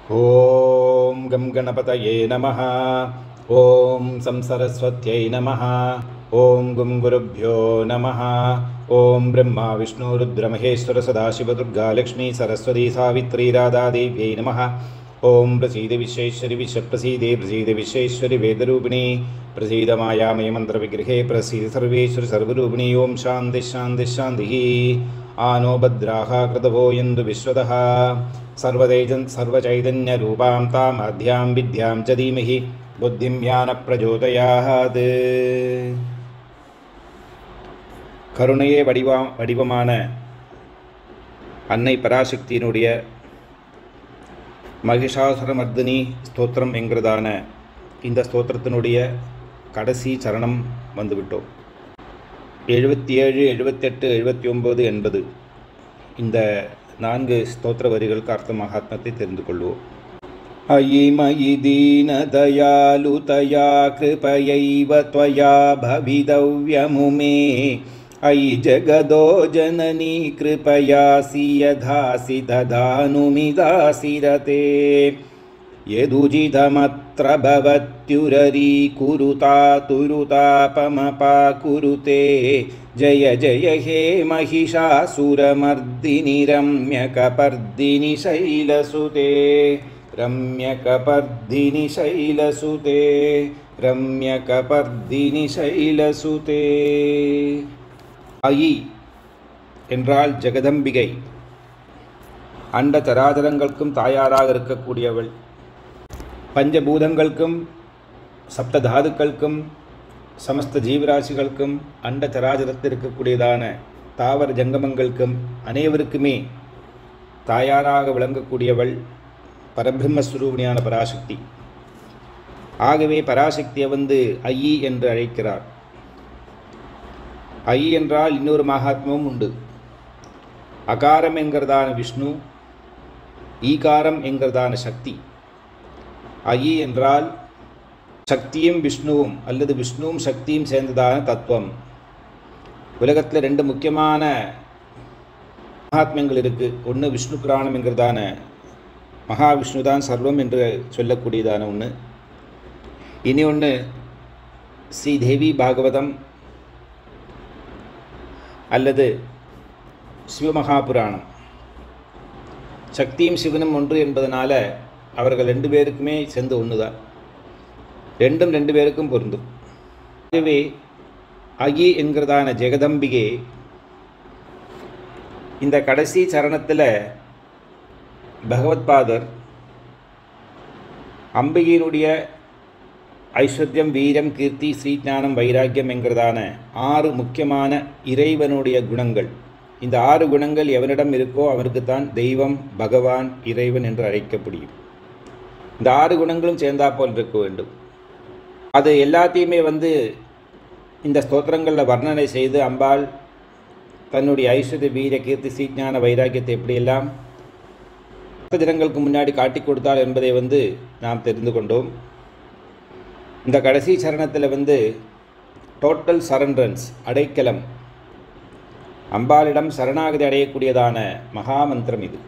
ॐ गं गणपतये नमः ॐ संसरस्वत्यै नमः ॐ गुं गुरुभ्यो नमः ॐ ब्रह्मा विष्णुरुद्रमहेश्वर सदाशिवदुर्गा लक्ष्मी सरस्वती सावित्री राधादेव्यै नमः ॐ प्रसीद विश्वेश्वरि विश्वप्रसीदे प्रसीद विश्वेश्वरि वेदरूपिणी प्रसीद मायामय मन्त्रविगृहे प्रसीद सर्वेश्वरि सर्वरूपिणी ॐ शान्तिः शान्तिः शान्तिः आनो भद्राः कृतवो यन्तु विश्वतः सर्वदैजन् सर्वचैतन्यरूपां तामध्यां विद्यां च धीमहि बुद्धिं ஞானப்பிரஜோதயாத் கருணையே வடிவா வடிவமான அன்னை பராசக்தியினுடைய மகிஷாசுரமர்தினி ஸ்தோத்திரம் என்கிறதான இந்த ஸ்தோத்திரத்தினுடைய கடைசி சரணம் வந்துவிட்டோம் எழுபத்தி ஏழு எழுபத்தெட்டு எழுபத்தி ஒம்பது எண்பது இந்த நான்கு ஸ்தோத்திர வரிகளுக்கு அர்த்த மகாத்மத்தை தெரிந்து கொள்வோம் अयि मयि दीनदयालुतया कृपयैव त्वया भवितव्यमुमे अयि जगदो जननी कृपयासि यधासि ददानुमिदासि रते यदुजितमत्र भवत्युररीकुरुता तुरुतापमपा कुरुते जय जय हे महिषासुरमर्दिनि रम्यकपर्दिनि शैलसुते रम्यकपर्दिनि शैलसुते रम्यकपर्दिनि शैलसुते அயி என்றால் ஜெகதம்பிகை அண்ட சராச்சரங்களுக்கும் தாயாராக இருக்கக்கூடியவள் பஞ்சபூதங்களுக்கும் சப்த தாதுக்களுக்கும் சமஸ்த ஜீவராசிகளுக்கும் அண்ட சராச்சரத்தில் இருக்கக்கூடியதான தாவர ஜங்கமங்களுக்கும் அனைவருக்குமே தாயாராக விளங்கக்கூடியவள் பரபிரம்மஸ்வரூபிணியான பராசக்தி ஆகவே பராசக்தியை வந்து ஐயி என்று அழைக்கிறார் ஐ என்றால் இன்னொரு மகாத்மாவும் உண்டு அகாரம் என்கிறதான விஷ்ணு ஈகாரம் என்கிறதான சக்தி ஐ என்றால் சக்தியும் விஷ்ணுவும் அல்லது விஷ்ணுவும் சக்தியும் சேர்ந்ததான தத்துவம் உலகத்தில் ரெண்டு முக்கியமான மகாத்மியங்கள் இருக்குது ஒன்று விஷ்ணு புராணம் என்கிறதான மகாவிஷ்ணு தான் சர்வம் என்று சொல்லக்கூடியதான ஒன்று இனி ஒன்று ஸ்ரீதேவி பாகவதம் அல்லது சிவமகாபுராணம் சக்தியும் சிவனும் ஒன்று என்பதனால அவர்கள் ரெண்டு பேருக்குமே சேர்ந்து ஒன்று தான் ரெண்டும் ரெண்டு பேருக்கும் பொருந்தும் ஆகவே அகி என்கிறதான ஜெகதம்பிகே இந்த கடைசி சரணத்தில் பகவத்பாதர் அம்பிகையினுடைய ஐஸ்வர்யம் வீரம் கீர்த்தி ஸ்ரீஞானம் வைராக்கியம் என்கிறதான ஆறு முக்கியமான இறைவனுடைய குணங்கள் இந்த ஆறு குணங்கள் எவனிடம் இருக்கோ அவனுக்குத்தான் தெய்வம் பகவான் இறைவன் என்று அழைக்க முடியும் இந்த ஆறு குணங்களும் சேர்ந்தாப்போல் இருக்க வேண்டும் அது எல்லாத்தையுமே வந்து இந்த ஸ்தோத்திரங்களில் வர்ணனை செய்து அம்பாள் தன்னுடைய ஐஸ்வர்ய வீர கீர்த்தி ஸ்ரீஞான வைராக்கியத்தை எப்படியெல்லாம் ஜனங்களுக்கு முன்னாடி காட்டி கொடுத்தாள் என்பதை வந்து நாம் தெரிந்து கொண்டோம் இந்த கடைசி சரணத்தில் வந்து டோட்டல் சரண்டரன்ஸ் அடைக்கலம் அம்பாளிடம் சரணாகதி அடையக்கூடியதான மகாமந்திரம் இது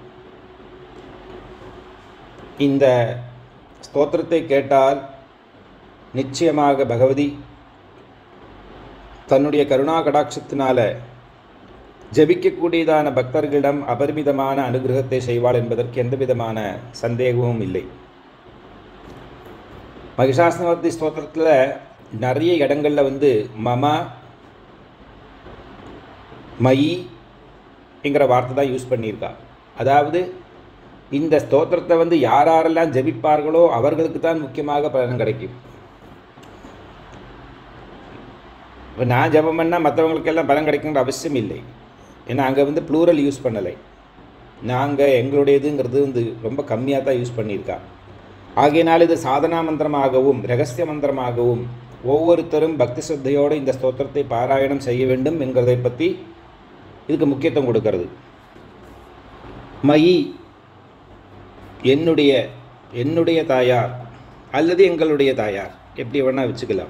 இந்த ஸ்தோத்திரத்தை கேட்டால் நிச்சயமாக பகவதி தன்னுடைய கருணா கடாட்சத்தினால ஜபிக்கக்கூடியதான பக்தர்களிடம் அபரிமிதமான அனுகிரகத்தை செய்வாள் என்பதற்கு எந்த விதமான சந்தேகமும் இல்லை மகிஷாசனவர்த்தி ஸ்தோத்திரத்தில் நிறைய இடங்களில் வந்து மம மயி என்கிற வார்த்தை தான் யூஸ் பண்ணியிருக்கா அதாவது இந்த ஸ்தோத்திரத்தை வந்து யார் யாரெல்லாம் ஜபிப்பார்களோ அவர்களுக்கு தான் முக்கியமாக பலன் கிடைக்கும் இப்போ நான் ஜபம் பண்ணால் மற்றவங்களுக்கெல்லாம் பலன் கிடைக்குங்கிற அவசியம் இல்லை ஏன்னா அங்கே வந்து ப்ளூரல் யூஸ் பண்ணலை நாங்கள் எங்களுடையதுங்கிறது வந்து ரொம்ப கம்மியாக தான் யூஸ் பண்ணியிருக்கா ஆகையினால் இது சாதனா மந்திரமாகவும் ரகசிய மந்திரமாகவும் ஒவ்வொருத்தரும் பக்தி சிரத்தையோடு இந்த ஸ்தோத்திரத்தை பாராயணம் செய்ய வேண்டும் என்கிறதை பற்றி இதுக்கு முக்கியத்துவம் கொடுக்கறது மயி என்னுடைய என்னுடைய தாயார் அல்லது எங்களுடைய தாயார் எப்படி வேணால் வச்சுக்கலாம்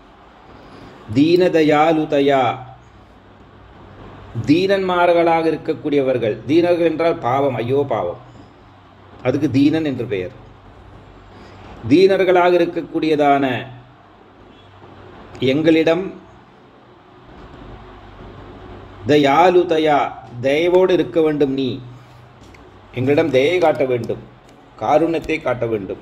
தீனதயாலுதயா தீனன்மார்களாக இருக்கக்கூடியவர்கள் தீனர்கள் என்றால் பாவம் ஐயோ பாவம் அதுக்கு தீனன் என்று பெயர் தீனர்களாக இருக்கக்கூடியதான எங்களிடம் தயாலுதயா தயவோடு இருக்க வேண்டும் நீ எங்களிடம் தயை காட்ட வேண்டும் காருண்யத்தை காட்ட வேண்டும்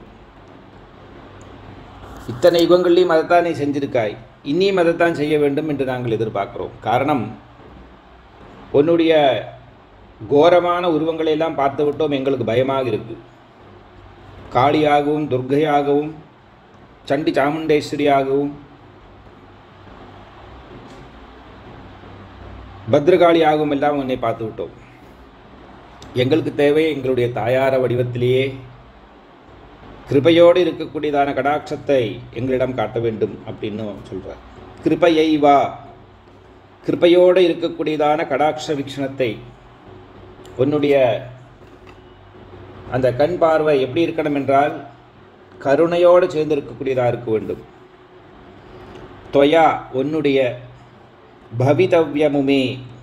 இத்தனை யுகங்கள்லையும் அதைத்தான் நீ செஞ்சிருக்காய் இன்னியும் அதைத்தான் செய்ய வேண்டும் என்று நாங்கள் எதிர்பார்க்கிறோம் காரணம் உன்னுடைய கோரமான உருவங்களை எல்லாம் பார்த்து விட்டோம் எங்களுக்கு பயமாக இருக்கு காளியாகவும் துர்கையாகவும் சண்டி சாமுண்டேஸ்வரியாகவும் பத்ரகாளியாகவும் எல்லாம் உன்னை பார்த்து விட்டோம் எங்களுக்கு தேவை எங்களுடைய தாயார வடிவத்திலேயே கிருபையோடு இருக்கக்கூடியதான கடாட்சத்தை எங்களிடம் காட்ட வேண்டும் அப்படின்னு சொல்கிறார் கிருபையை வா கிருபையோடு இருக்கக்கூடியதான கடாட்ச வீக்ஷணத்தை உன்னுடைய அந்த கண் பார்வை எப்படி இருக்கணும் என்றால் கருணையோடு சேர்ந்து இருக்கக்கூடியதாக இருக்க வேண்டும் தொயா உன்னுடைய பவிதவ்யமுமே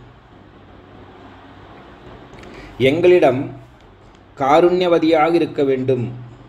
எங்களிடம் காருண்யவதியாக இருக்க வேண்டும்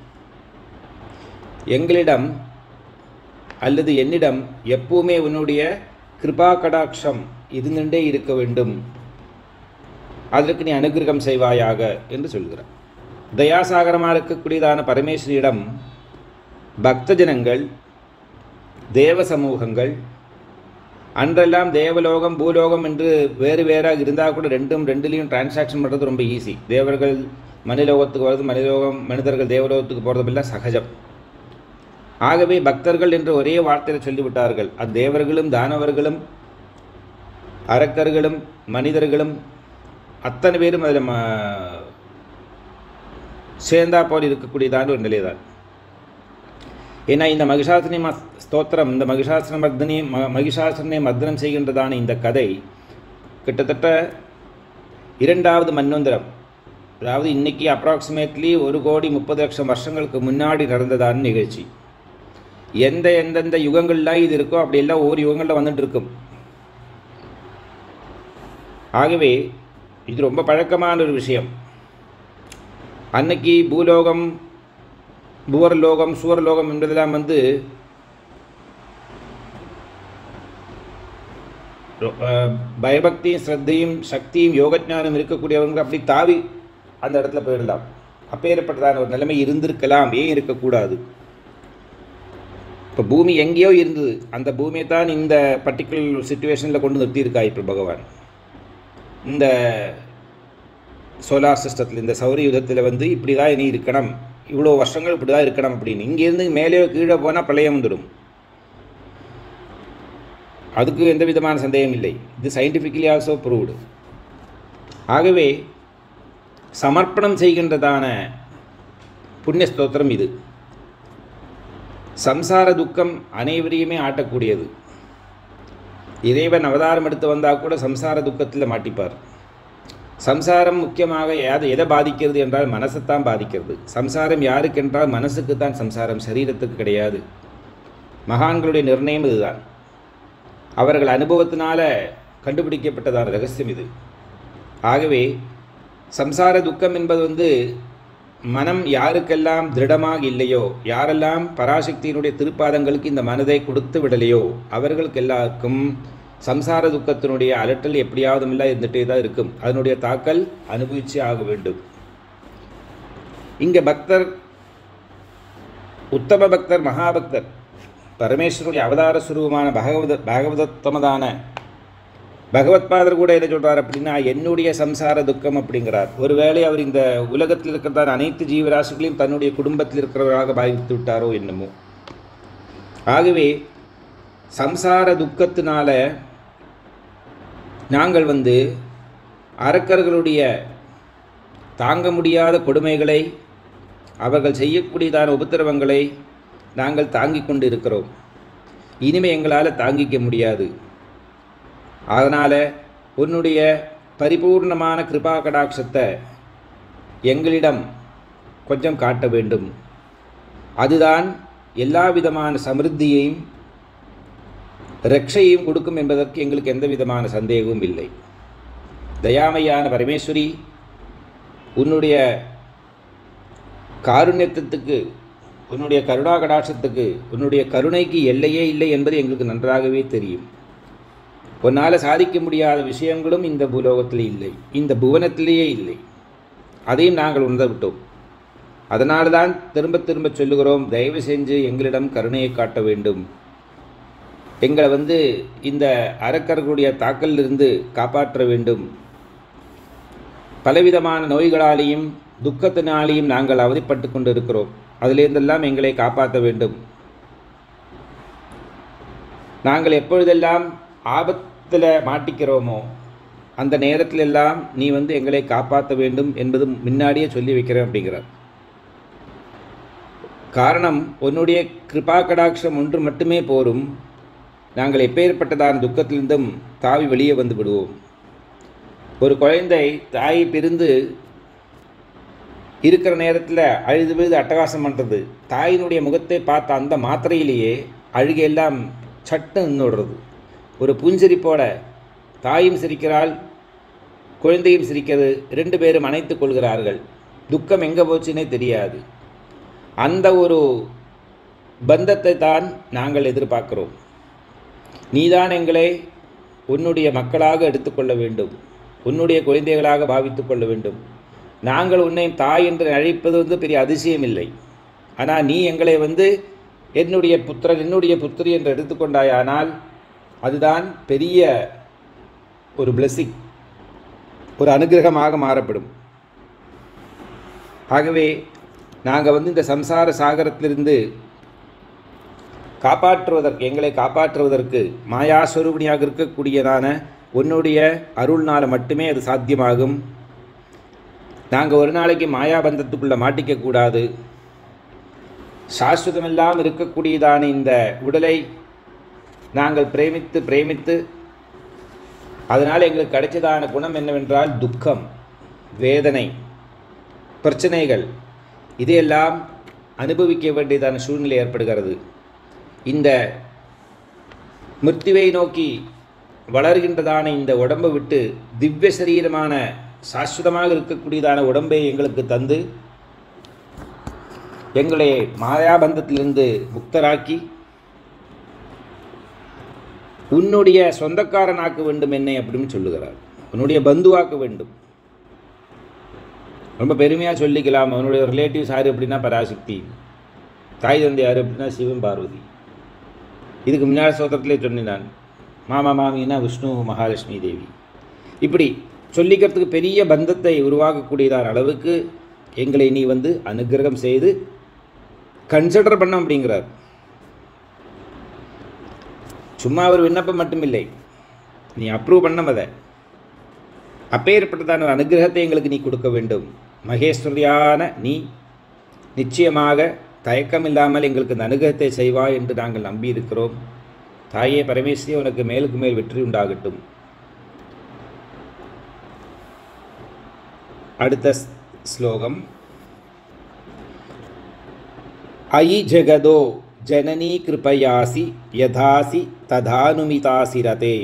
எங்களிடம் அல்லது என்னிடம் எப்பவுமே உன்னுடைய கிருபா கடாட்சம் இருந்துட்டே இருக்க வேண்டும் அதற்கு நீ அனுகிரகம் செய்வாயாக என்று சொல்கிறார் தயாசாகரமாக இருக்கக்கூடியதான பரமேஸ்வரியிடம் பக்தஜனங்கள் தேவ சமூகங்கள் அன்றெல்லாம் தேவலோகம் பூலோகம் என்று வேறு வேறாக இருந்தால் கூட ரெண்டும் ரெண்டுலேயும் டிரான்சாக்ஷன் பண்ணுறது ரொம்ப ஈஸி தேவர்கள் மனிதலோகத்துக்கு வர்றது மனிதலோகம் மனிதர்கள் தேவலோகத்துக்கு போகிறதுமெல்லாம் சகஜம் ஆகவே பக்தர்கள் என்று ஒரே வார்த்தையில் சொல்லிவிட்டார்கள் அத்தேவர்களும் தானவர்களும் அரக்கர்களும் மனிதர்களும் அத்தனை பேரும் அதில் ம சேர்ந்தா போல் இருக்கக்கூடியதான ஒரு நிலைதான் ஏன்னா இந்த மகிஷாசனி ம ஸ்தோத்திரம் இந்த மகிஷாசன மர்தனி ம மகிஷாசனை மர்தனம் செய்கின்றதான இந்த கதை கிட்டத்தட்ட இரண்டாவது மன்வந்திரம் அதாவது இன்னைக்கு அப்ராக்சிமேட்லி ஒரு கோடி முப்பது லட்சம் வருஷங்களுக்கு முன்னாடி நடந்ததான நிகழ்ச்சி எந்த எந்தெந்த யுகங்கள்லாம் இது இருக்கோ அப்படியெல்லாம் ஒவ்வொரு யுகங்களில் வந்துட்டு இருக்கும் ஆகவே இது ரொம்ப பழக்கமான ஒரு விஷயம் அன்னைக்கு பூலோகம் புவர்லோகம் சுவர்லோகம் என்பதெல்லாம் வந்து அஹ், பயபக்தியும் ஸ்ரத்தையும் சக்தியும் யோகஞானம் இருக்கக்கூடியவங்க அப்படி தாவி அந்த இடத்துல போயிடலாம் அப்பேற்பட்டதான ஒரு நிலைமை இருந்திருக்கலாம் ஏன் இருக்கக்கூடாது இப்போ பூமி எங்கேயோ இருந்தது அந்த பூமியை தான் இந்த பர்டிகுலர் சுச்சுவேஷனில் கொண்டு நிறுத்தியிருக்கா இப்போ பகவான் இந்த சோலார் சிஸ்டத்தில் இந்த சௌர யுகத்தில் வந்து இப்படி தான் இனி இருக்கணும் இவ்வளோ வருஷங்கள் இப்படி தான் இருக்கணும் அப்படின்னு இங்கேருந்து மேலே கீழே போனால் பிரளயம் வந்துடும் அதுக்கு எந்த விதமான சந்தேகம் இல்லை இது சயின்டிஃபிக்கலி ஆல்சோ ப்ரூவ்டு ஆகவே சமர்ப்பணம் செய்கின்றதான புண்ணிய ஸ்தோத்திரம் இது சம்சார துக்கம் அனைவரையுமே ஆட்டக்கூடியது இறைவன் அவதாரம் எடுத்து வந்தால் கூட சம்சார துக்கத்தில் மாட்டிப்பார் சம்சாரம் முக்கியமாக யாது எதை பாதிக்கிறது என்றால் மனசைத்தான் பாதிக்கிறது சம்சாரம் யாருக்கென்றால் மனசுக்கு தான் சம்சாரம் சரீரத்துக்கு கிடையாது மகான்களுடைய நிர்ணயம் இதுதான் அவர்கள் அனுபவத்தினால கண்டுபிடிக்கப்பட்டதான ரகசியம் இது ஆகவே சம்சார துக்கம் என்பது வந்து மனம் யாருக்கெல்லாம் திருடமாக இல்லையோ யாரெல்லாம் பராசக்தியினுடைய திருப்பாதங்களுக்கு இந்த மனதை கொடுத்து விடலையோ அவர்களுக்கு எல்லாருக்கும் சம்சார துக்கத்தினுடைய அலட்டல் எப்படியாவது இல்லை இருந்துகிட்டே தான் இருக்கும் அதனுடைய தாக்கல் அனுபவிச்சே ஆக வேண்டும் இங்கே பக்தர் உத்தம பக்தர் மகாபக்தர் பரமேஸ்வருடைய அவதார சுரூபமான பகவத பாகவதத்தமதான பகவத்பாதர் கூட என்ன சொல்றார் அப்படின்னா என்னுடைய சம்சார துக்கம் அப்படிங்கிறார் ஒருவேளை அவர் இந்த உலகத்தில் இருக்கிறதான அனைத்து ஜீவராசிகளையும் தன்னுடைய குடும்பத்தில் இருக்கிறவராக பாதித்து விட்டாரோ என்னமோ ஆகவே சம்சார துக்கத்தினால நாங்கள் வந்து அரக்கர்களுடைய தாங்க முடியாத கொடுமைகளை அவர்கள் செய்யக்கூடியதான உபத்திரவங்களை நாங்கள் தாங்கிக் கொண்டு இருக்கிறோம் இனிமே எங்களால் தாங்கிக்க முடியாது அதனால் உன்னுடைய பரிபூர்ணமான கிருபா கடாட்சத்தை எங்களிடம் கொஞ்சம் காட்ட வேண்டும் அதுதான் எல்லா விதமான சமிருத்தியையும் ரட்சையும் கொடுக்கும் என்பதற்கு எங்களுக்கு எந்த விதமான சந்தேகமும் இல்லை தயாமையான பரமேஸ்வரி உன்னுடைய காருண்யத்துக்கு உன்னுடைய கருணா கடாட்சத்துக்கு உன்னுடைய கருணைக்கு எல்லையே இல்லை என்பது எங்களுக்கு நன்றாகவே தெரியும் உன்னால் சாதிக்க முடியாத விஷயங்களும் இந்த பூலோகத்தில் இல்லை இந்த புவனத்திலேயே இல்லை அதையும் நாங்கள் உணர்ந்து விட்டோம் அதனால தான் திரும்ப திரும்ப சொல்லுகிறோம் தயவு செஞ்சு எங்களிடம் கருணையை காட்ட வேண்டும் எங்களை வந்து இந்த அரக்கர்களுடைய தாக்கலிலிருந்து காப்பாற்ற வேண்டும் பலவிதமான நோய்களாலேயும் துக்கத்தினாலேயும் நாங்கள் அவதிப்பட்டு கொண்டு இருக்கிறோம் அதிலிருந்தெல்லாம் எங்களை காப்பாற்ற வேண்டும் நாங்கள் எப்பொழுதெல்லாம் ஆபத்தில் மாட்டிக்கிறோமோ அந்த நேரத்தில் எல்லாம் நீ வந்து எங்களை காப்பாற்ற வேண்டும் என்பது முன்னாடியே சொல்லி வைக்கிறேன் அப்படிங்கிறார் காரணம் உன்னுடைய கிருபா கடாட்சம் ஒன்று மட்டுமே போரும் நாங்கள் எப்பேற்பட்டதான துக்கத்திலிருந்தும் தாவி வெளியே வந்து விடுவோம் ஒரு குழந்தை தாயை பிரிந்து இருக்கிற நேரத்தில் அழுது விழுது அட்டகாசம் பண்ணுறது தாயினுடைய முகத்தை பார்த்த அந்த மாத்திரையிலேயே அழுகையெல்லாம் சட்டு நின்றுடுறது ஒரு புன்சிரிப்போட தாயும் சிரிக்கிறாள் குழந்தையும் சிரிக்கிறது ரெண்டு பேரும் அணைத்துக் கொள்கிறார்கள் துக்கம் எங்கே போச்சுன்னே தெரியாது அந்த ஒரு பந்தத்தை தான் நாங்கள் எதிர்பார்க்கிறோம் நீதான் எங்களை உன்னுடைய மக்களாக எடுத்துக்கொள்ள வேண்டும் உன்னுடைய குழந்தைகளாக பாவித்து கொள்ள வேண்டும் நாங்கள் உன்னை தாய் என்று அழைப்பது வந்து பெரிய அதிசயம் இல்லை ஆனால் நீ எங்களை வந்து என்னுடைய புத்திரன் என்னுடைய புத்திரி என்று எடுத்துக்கொண்டாயானால் அதுதான் பெரிய ஒரு பிளெஸிங் ஒரு அனுகிரகமாக மாறப்படும் ஆகவே நாங்கள் வந்து இந்த சம்சார சாகரத்திலிருந்து காப்பாற்றுவதற்கு எங்களை காப்பாற்றுவதற்கு மாயாஸ்வரூபிணியாக இருக்கக்கூடியதான உன்னுடைய அருள்னால் மட்டுமே அது சாத்தியமாகும் நாங்கள் ஒரு நாளைக்கு மாயாபந்தத்துக்குள்ளே மாட்டிக்கக்கூடாது சாஸ்வதமெல்லாம் இருக்கக்கூடியதான இந்த உடலை நாங்கள் பிரேமித்து பிரேமித்து அதனால் எங்களுக்கு கிடைச்சதான குணம் என்னவென்றால் துக்கம் வேதனை பிரச்சனைகள் இதையெல்லாம் அனுபவிக்க வேண்டியதான சூழ்நிலை ஏற்படுகிறது இந்த மிருத்யுவை நோக்கி வளர்கின்றதான இந்த உடம்பை விட்டு திவ்ய சரீரமான சாஸ்வதமாக இருக்கக்கூடியதான உடம்பை எங்களுக்கு தந்து எங்களை மாயாபந்தத்திலிருந்து முக்தராக்கி உன்னுடைய சொந்தக்காரனாக்க வேண்டும் என்னை அப்படின்னு சொல்லுகிறார் உன்னுடைய பந்துவாக்க வேண்டும் ரொம்ப பெருமையாக சொல்லிக்கலாம் அவனுடைய ரிலேட்டிவ்ஸ் யார் அப்படின்னா பராசக்தி தாய் தந்தை யார் அப்படின்னா சிவன் பார்வதி இதுக்கு முன்னாடி சோத்திரத்திலே சொன்னேன் நான் மாமா மாமின்னா விஷ்ணு மகாலட்சுமி தேவி இப்படி சொல்லிக்கிறதுக்கு பெரிய பந்தத்தை உருவாக்கக்கூடியதான அளவுக்கு எங்களை நீ வந்து அனுகிரகம் செய்து கன்சிடர் பண்ண அப்படிங்கிறார் சும்மா ஒரு விண்ணப்பம் மட்டுமில்லை நீ அப்ரூவ் பண்ண அதை அப்பேற்பட்டதான ஒரு அனுகிரகத்தை எங்களுக்கு நீ கொடுக்க வேண்டும் மகேஸ்வரியான நீ நிச்சயமாக தயக்கமில்லாமல் எங்களுக்கு இந்த அனுகிரகத்தை செய்வாய் என்று நாங்கள் நம்பியிருக்கிறோம் தாயே பரமேஸ்வரி உனக்கு மேலுக்கு மேல் வெற்றி உண்டாகட்டும் அடுத்த ஸ்- ஸ்லோகம் அயி ஜெகதோ ஜனனீ கிருபயாசி யதாசி ததானுமிதாசி ரதே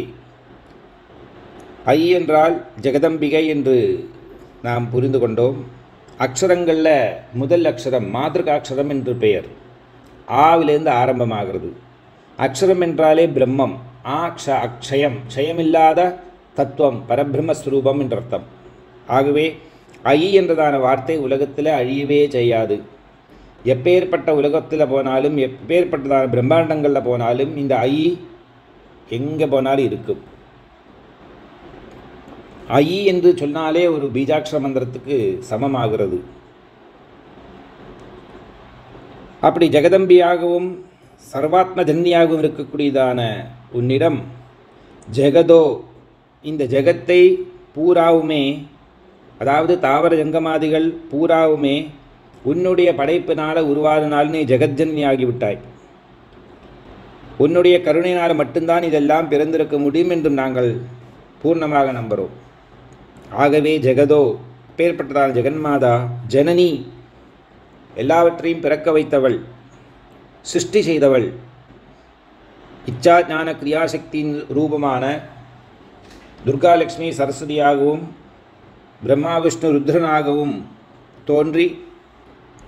ஐ என்றால் ஜெகதம்பிகை என்று நாம் புரிந்து கொண்டோம் அக்ஷரங்களில் முதல் அக்ஷரம் மாதிருகாட்சரம் என்று பெயர் ஆவிலிருந்து ஆரம்பமாகிறது அக்ஷரம் என்றாலே பிரம்மம் ஆக்ஷ அக்ஷயம் க்ஷயமில்லாத தத்துவம் பரபிரம்மஸ்வரூபம் என்ற அர்த்தம் ஆகவே ஐ என்றதான வார்த்தை உலகத்தில் அழியவே செய்யாது எப்பேற்பட்ட உலகத்தில் போனாலும் எப்பேற்பட்டதான பிரம்மாண்டங்களில் போனாலும் இந்த ஐ எங்கே போனாலும் இருக்கும் ஐ என்று சொன்னாலே ஒரு பீஜாட்சர மந்திரத்துக்கு சமமாகிறது அப்படி ஜெகதம்பியாகவும் சர்வாத்ம ஜன்னியாகவும் இருக்கக்கூடியதான உன்னிடம் ஜெகதோ இந்த ஜெகத்தை பூராவுமே அதாவது தாவர ஜங்கமாதிகள் பூராவுமே உன்னுடைய படைப்பினால் உருவாதனால் நீ ஜெகஜன்னி ஆகிவிட்டாய் உன்னுடைய கருணையினால் மட்டும்தான் இதெல்லாம் பிறந்திருக்க முடியும் என்றும் நாங்கள் பூர்ணமாக நம்புகிறோம் ஆகவே ஜெகதோ பேர்பட்டதான ஜெகன்மாதா ஜனனி எல்லாவற்றையும் பிறக்க வைத்தவள் சிருஷ்டி செய்தவள் இச்சா ஞான கிரியாசக்தியின் ரூபமான துர்காலட்சுமி சரஸ்வதியாகவும் பிரம்மா விஷ்ணு ருத்ரனாகவும் தோன்றி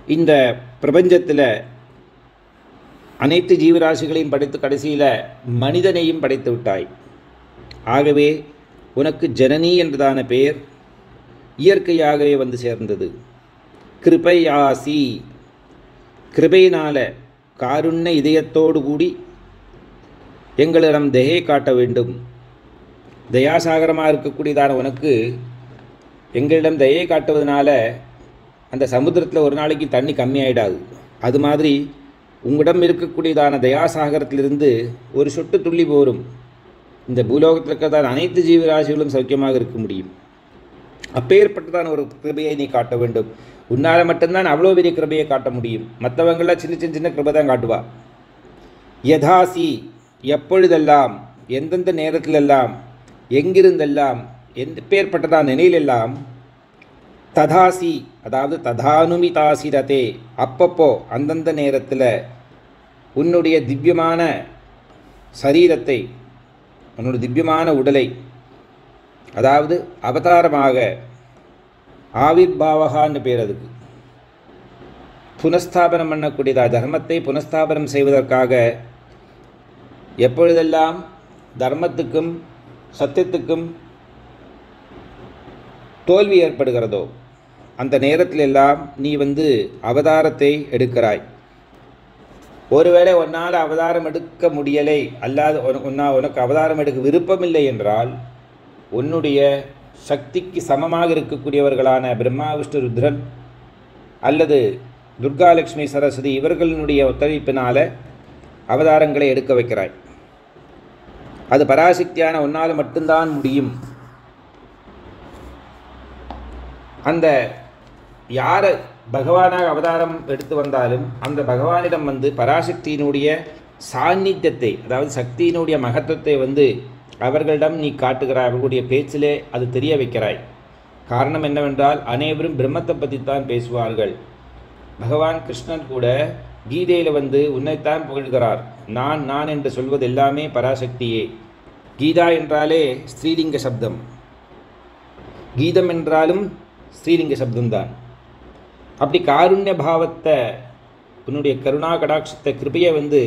இந்த பிரபஞ்சத்தில் அனைத்து ஜீவராசிகளையும் படைத்து கடைசியில் மனிதனையும் படைத்து விட்டாய் ஆகவே உனக்கு ஜனனி என்றதான பெயர் இயற்கையாகவே வந்து சேர்ந்தது கிருபையாசி கிருபையினால காருண்ய இதயத்தோடு கூடி எங்களிடம் தயை காட்ட வேண்டும் தயாசாகரமாக இருக்கக்கூடியதான உனக்கு எங்களிடம் தயை காட்டுவதனால அந்த சமுத்திரத்தில் ஒரு நாளைக்கு தண்ணி கம்மியாயிடாது அது மாதிரி உங்களிடம் இருக்கக்கூடியதான தயாசாகரத்திலிருந்து ஒரு சொட்டு துள்ளி போரும் இந்த பூலோகத்தில் இருக்கிறதான அனைத்து ஜீவராசிகளும் சௌக்கியமாக இருக்க முடியும் அப்பேற்பட்டதான ஒரு கிருபையை நீ காட்ட வேண்டும் உன்னால் மட்டும்தான் அவ்வளோ பெரிய கிருபையை காட்ட முடியும் மற்றவங்களாம் சின்ன சின்ன சின்ன கிருபை தான் காட்டுவா யதாசி எப்பொழுதெல்லாம் எந்தெந்த நேரத்திலெல்லாம் எங்கிருந்தெல்லாம் எந்த பேர்பட்டதான நிலையிலெல்லாம் ததாசி அதாவது ததானுமிதாசி ரதே அப்பப்போ அந்தந்த நேரத்தில் உன்னுடைய திவ்யமான சரீரத்தை உன்னுடைய திவ்யமான உடலை அதாவது அவதாரமாக ஆவிர்பாவகான்னு பேர் அதுக்கு புனஸ்தாபனம் பண்ணக்கூடியதா தர்மத்தை புனஸ்தாபனம் செய்வதற்காக எப்பொழுதெல்லாம் தர்மத்துக்கும் சத்தியத்துக்கும் தோல்வி ஏற்படுகிறதோ அந்த நேரத்திலெல்லாம் நீ வந்து அவதாரத்தை எடுக்கிறாய் ஒருவேளை உன்னால் அவதாரம் எடுக்க முடியலை அல்லாத உன- உன்னா உனக்கு அவதாரம் எடுக்க விருப்பமில்லை என்றால் உன்னுடைய சக்திக்கு சமமாக இருக்கக்கூடியவர்களான பிரம்மா விஷ்ணு ருத்ரன் அல்லது துர்காலட்சுமி சரஸ்வதி இவர்களினுடைய ஒத்துழைப்பினால அவதாரங்களை எடுக்க வைக்கிறாய் அது பராசக்தியான உன்னால் மட்டும்தான் முடியும் அந்த யார் பகவானாக அவதாரம் எடுத்து வந்தாலும் அந்த பகவானிடம் வந்து பராசக்தியினுடைய சாநித்தியத்தை அதாவது சக்தியினுடைய மகத்துவத்தை வந்து அவர்களிடம் நீ காட்டுகிறாய் அவர்களுடைய பேச்சிலே அது தெரிய வைக்கிறாய் காரணம் என்னவென்றால் அனைவரும் பிரம்மத்தை பற்றித்தான் பேசுவார்கள் பகவான் கிருஷ்ணன் கூட கீதையில் வந்து உன்னைத்தான் புகழ்கிறார் நான் நான் என்று சொல்வது எல்லாமே பராசக்தியே கீதா என்றாலே ஸ்ரீலிங்க சப்தம் கீதம் என்றாலும் ஸ்ரீலிங்க சப்தம்தான் அப்படி காருண்ய பாவத்தை உன்னுடைய கருணா கடாட்சத்தை கிருபையை வந்து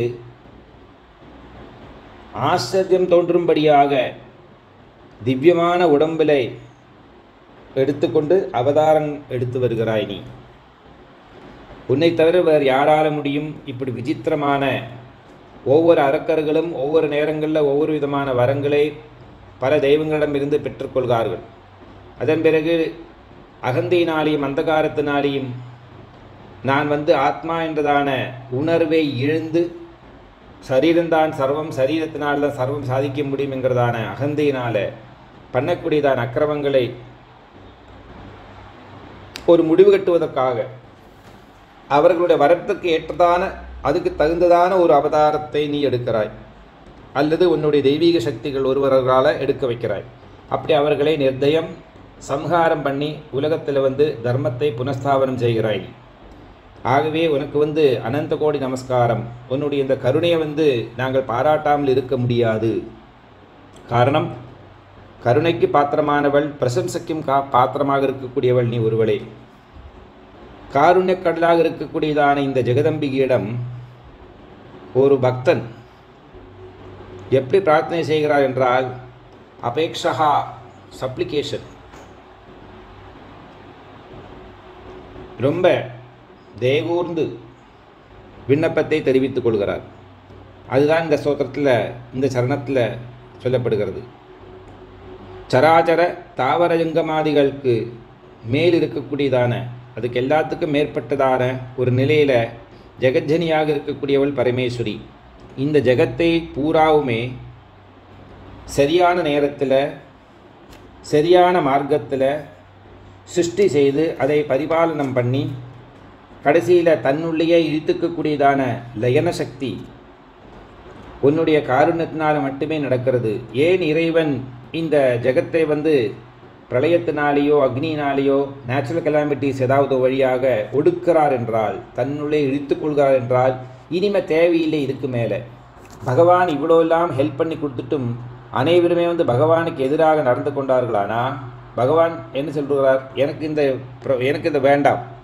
ஆச்சரியம் தோன்றும்படியாக திவ்யமான உடம்பிலை எடுத்துக்கொண்டு அவதாரம் எடுத்து வருகிறாய் நீ உன்னை தவிர வேறு யாரால முடியும் இப்படி விசித்திரமான ஒவ்வொரு அரக்கர்களும் ஒவ்வொரு நேரங்களில் ஒவ்வொரு விதமான வரங்களை பல தெய்வங்களிடமிருந்து பெற்றுக்கொள்கிறார்கள் அதன் பிறகு அகந்தையினாலேயும் அந்தகாரத்தினாலேயும் நான் வந்து ஆத்மா என்றதான உணர்வை இழந்து சரீரம்தான் சர்வம் சரீரத்தினால் தான் சர்வம் சாதிக்க முடியும் என்கிறதான அகந்தையினால பண்ணக்கூடியதான அக்கிரமங்களை ஒரு முடிவு கட்டுவதற்காக அவர்களுடைய வரத்துக்கு ஏற்றதான அதுக்கு தகுந்ததான ஒரு அவதாரத்தை நீ எடுக்கிறாய் அல்லது உன்னுடைய தெய்வீக சக்திகள் ஒருவர்களால் எடுக்க வைக்கிறாய் அப்படி அவர்களை நிர்தயம் சம்ஹாரம் பண்ணி உலகத்தில் வந்து தர்மத்தை புனஸ்தாபனம் செய்கிறாய் நீ ஆகவே உனக்கு வந்து அனந்த கோடி நமஸ்காரம் உன்னுடைய இந்த கருணையை வந்து நாங்கள் பாராட்டாமல் இருக்க முடியாது காரணம் கருணைக்கு பாத்திரமானவள் பிரசம்சைக்கும் கா பாத்திரமாக இருக்கக்கூடியவள் நீ ஒருவளே காருண்யக்கடலாக இருக்கக்கூடியதான இந்த ஜெகதம்பிகையிடம் ஒரு பக்தன் எப்படி பிரார்த்தனை செய்கிறார் என்றால் அபேக்ஷா சப்ளிகேஷன் ரொம்ப தேகூர்ந்து விண்ணப்பத்தை தெரிவித்துக் கொள்கிறார் அதுதான் இந்த ஸ்தோத்திரத்தில் இந்த சரணத்தில் சொல்லப்படுகிறது சராச்சர தாவர ஜங்கமாதிகளுக்கு மேல் இருக்கக்கூடியதான அதுக்கு எல்லாத்துக்கும் மேற்பட்டதான ஒரு நிலையில் ஜெகஜனியாக இருக்கக்கூடியவள் பரமேஸ்வரி இந்த ஜெகத்தை பூராவுமே சரியான நேரத்தில் சரியான மார்க்கத்தில் சிருஷ்டி செய்து அதை பரிபாலனம் பண்ணி கடைசியில் தன்னுள்ளேயே இழுத்துக்கக்கூடியதான லயன சக்தி உன்னுடைய காருண்யத்தினால் மட்டுமே நடக்கிறது ஏன் இறைவன் இந்த ஜெகத்தை வந்து பிரளயத்தினாலேயோ அக்னியினாலேயோ நேச்சுரல் கலாமிட்டிஸ் ஏதாவது வழியாக ஒடுக்கிறார் என்றால் தன்னுள்ளே இழுத்துக் கொள்கிறார் என்றால் இனிமே தேவையில்லை இதுக்கு மேலே பகவான் இவ்வளோ எல்லாம் ஹெல்ப் பண்ணி கொடுத்துட்டும் அனைவருமே வந்து பகவானுக்கு எதிராக நடந்து கொண்டார்களானா பகவான் என்ன சொல்கிறார் எனக்கு இந்த பிர- எனக்கு இந்த வேண்டாம்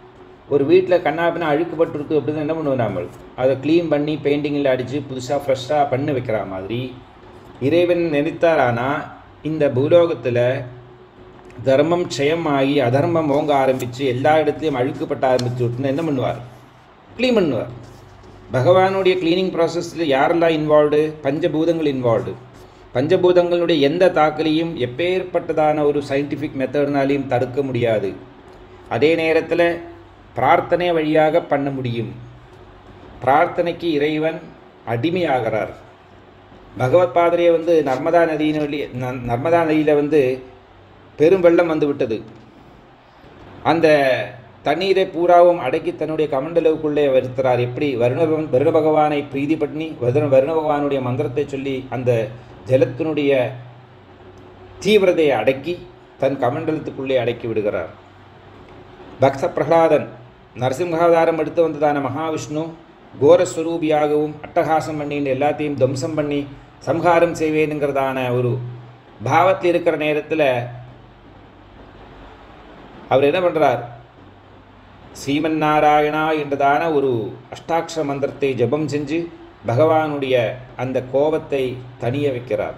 ஒரு வீட்டில் கண்ணாப்பினா அழுக்குப்பட்டிருக்கு அப்படின்னு என்ன பண்ணுவோம் நாம அதை க்ளீன் பண்ணி பெயிண்டிங்கில் அடித்து புதுசாக ஃப்ரெஷ்ஷாக பண்ணி வைக்கிற மாதிரி இறைவன் நினைத்தாரானா இந்த பூலோகத்தில் தர்மம் க்ஷயமாகி அதர்மம் ஓங்க ஆரம்பித்து எல்லா இடத்துலையும் அழுக்குப்பட்ட ஆரம்பிச்சு விட்டுனா என்ன பண்ணுவார் க்ளீன் பண்ணுவார் பகவானுடைய க்ளீனிங் ப்ராசஸில் யாரெல்லாம் இன்வால்வ்டு பஞ்சபூதங்கள் இன்வால்வ்டு பஞ்சபூதங்களுடைய எந்த தாக்கலையும் எப்பேற்பட்டதான ஒரு சயின்டிஃபிக் மெத்தட்னாலையும் தடுக்க முடியாது அதே நேரத்தில் பிரார்த்தனை வழியாக பண்ண முடியும் பிரார்த்தனைக்கு இறைவன் அடிமையாகிறார் பகவத் பாதரையை வந்து நர்மதா நதியின் வழி ந- நர்மதா நதியில் வந்து பெரும் வெள்ளம் வந்து விட்டது அந்த தண்ணீரை பூராவும் அடக்கி தன்னுடைய கமண்டலுக்குள்ளே வருத்துறார் எப்படி வருண பகவான்- வருண பகவானை பிரீதி பண்ணி வருண வருண பகவானுடைய மந்திரத்தை சொல்லி அந்த ஜலத்தினுடைய தீவிரதையை அடக்கி தன் கமண்டலத்துக்குள்ளே அடக்கி விடுகிறார் பக்த பிரகலாதன் நரசிம்ஹாவதாரம் எடுத்து வந்ததான மகாவிஷ்ணு கோரஸ்வரூபியாகவும் அட்டகாசம் பண்ணின்னு எல்லாத்தையும் துவம்சம் பண்ணி சம்ஹாரம் செய்வேனுங்கிறதான ஒரு பாவத்தில் இருக்கிற நேரத்தில் அவர் என்ன பண்ணுறார் ஸ்ரீமன் நாராயணா என்றதான ஒரு அஷ்டாட்சர மந்திரத்தை ஜெபம் செஞ்சு பகவானுடைய அந்த கோபத்தை தணிய வைக்கிறார்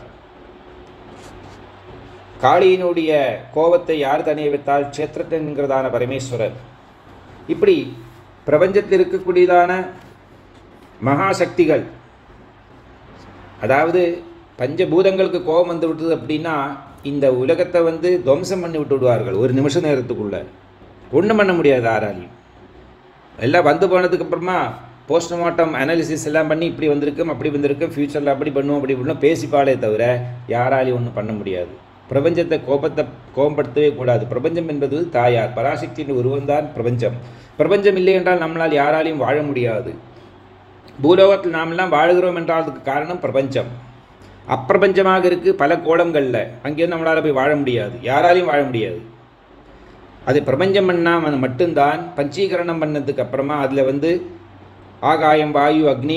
காளியினுடைய கோபத்தை யார் தணிய வைத்தால் க்ஷேத்திரத்தன் என்கிறதான பரமேஸ்வரர் இப்படி பிரபஞ்சத்தில் இருக்கக்கூடியதான மகாசக்திகள் அதாவது பஞ்சபூதங்களுக்கு கோபம் வந்து விட்டது அப்படின்னா இந்த உலகத்தை வந்து துவம்சம் பண்ணி விட்டு விடுவார்கள் ஒரு நிமிஷ நேரத்துக்குள்ள ஒன்றும் பண்ண முடியாது யாராலையும் எல்லாம் வந்து போனதுக்கு அப்புறமா போஸ்ட்மார்ட்டம் அனாலிசிஸ் எல்லாம் பண்ணி இப்படி வந்திருக்கும் அப்படி வந்திருக்கும் ஃப்யூச்சரில் அப்படி பண்ணுவோம் அப்படி பண்ணுவோம் பேசிப்பாளே தவிர யாராலையும் ஒன்றும் பண்ண முடியாது பிரபஞ்சத்தை கோபத்தை கோபப்படுத்தவே கூடாது பிரபஞ்சம் என்பது தாயார் பராசக்தியின் உருவம்தான் பிரபஞ்சம் பிரபஞ்சம் இல்லை என்றால் நம்மளால் யாராலையும் வாழ முடியாது பூலோகத்தில் நாமெல்லாம் வாழுகிறோம் என்றால் அதுக்கு காரணம் பிரபஞ்சம் அப்பிரபஞ்சமாக இருக்கு பல கோணங்களில் அங்கேயும் நம்மளால் போய் வாழ முடியாது யாராலையும் வாழ முடியாது அது பிரபஞ்சம் பண்ணால் மட்டும்தான் பஞ்சீகரணம் பண்ணதுக்கு அப்புறமா அதில் வந்து ஆகாயம் வாயு அக்னி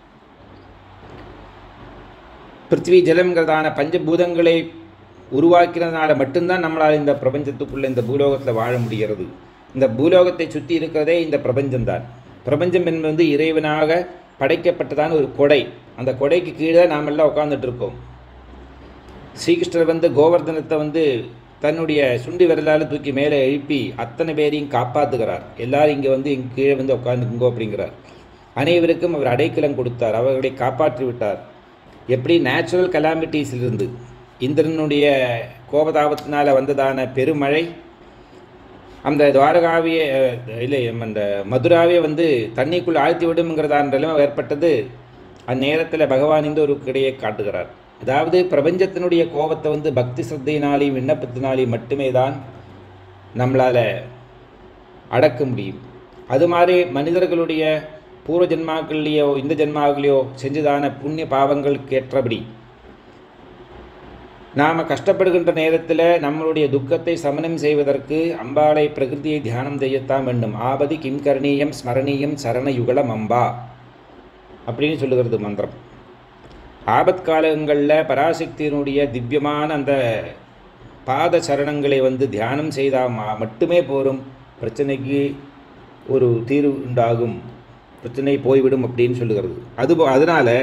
பிருத்வி ஜலம்ங்கிறதான பஞ்சபூதங்களை உருவாக்கினதுனால மட்டும்தான் நம்மளால் இந்த பிரபஞ்சத்துக்குள்ளே இந்த பூலோகத்தில் வாழ முடிகிறது இந்த பூலோகத்தை சுற்றி இருக்கிறதே இந்த பிரபஞ்சம்தான் பிரபஞ்சம் என்பது வந்து இறைவனாக படைக்கப்பட்டதான ஒரு கொடை அந்த கொடைக்கு கீழே நாம் எல்லாம் உட்கார்ந்துட்டு இருக்கோம் ஸ்ரீகிருஷ்ணர் வந்து கோவர்தனத்தை வந்து தன்னுடைய சுண்டி விரலால் தூக்கி மேலே எழுப்பி அத்தனை பேரையும் காப்பாற்றுகிறார் எல்லாரும் இங்கே வந்து இங்கே கீழே வந்து உட்காந்துக்குங்கோ அப்படிங்கிறார் அனைவருக்கும் அவர் அடைக்கலம் கொடுத்தார் அவர்களை காப்பாற்றி விட்டார் எப்படி நேச்சுரல் கலாமிட்டிஸிலிருந்து இந்திரனுடைய கோபதாபத்தினால் வந்ததான பெருமழை அந்த துவாரகாவிய அஹ், இல்லை அந்த மதுராவே வந்து தண்ணிக்குள் ஆழ்த்தி விடும்ங்கிறதான நிலைமை ஏற்பட்டது அந்நேரத்தில் பகவான் இந்த ஒரு கிடையை காட்டுகிறார் அதாவது பிரபஞ்சத்தினுடைய கோபத்தை வந்து பக்தி சிரத்தையினாலையும் விண்ணப்பத்தினாலையும் மட்டுமே தான் நம்மளால் அடக்க முடியும் அது மாதிரி மனிதர்களுடைய பூர்வ ஜென்மாக்கள்லேயோ இந்த ஜென்மாக்களையோ செஞ்சதான புண்ணிய பாவங்களுக்கு ஏற்றபடி நாம் கஷ்டப்படுகின்ற நேரத்தில் நம்மளுடைய துக்கத்தை சமனம் செய்வதற்கு அம்பாளை பிரகிருதியை தியானம் செய்யத்தான் வேண்டும் ஆபதி கிம் கரணீயம் ஸ்மரணீயம் சரணயுகலம் அம்பா அப்படின்னு சொல்லுகிறது மந்திரம் ஆபத் காலங்களில் பராசக்தியினுடைய திவ்யமான அந்த பாத சரணங்களை வந்து தியானம் செய்தால் மா- மட்டுமே போரும் பிரச்சனைக்கு ஒரு தீர்வு உண்டாகும் பிரச்சனை போய்விடும் அப்படின்னு சொல்லுகிறது அது அதனால்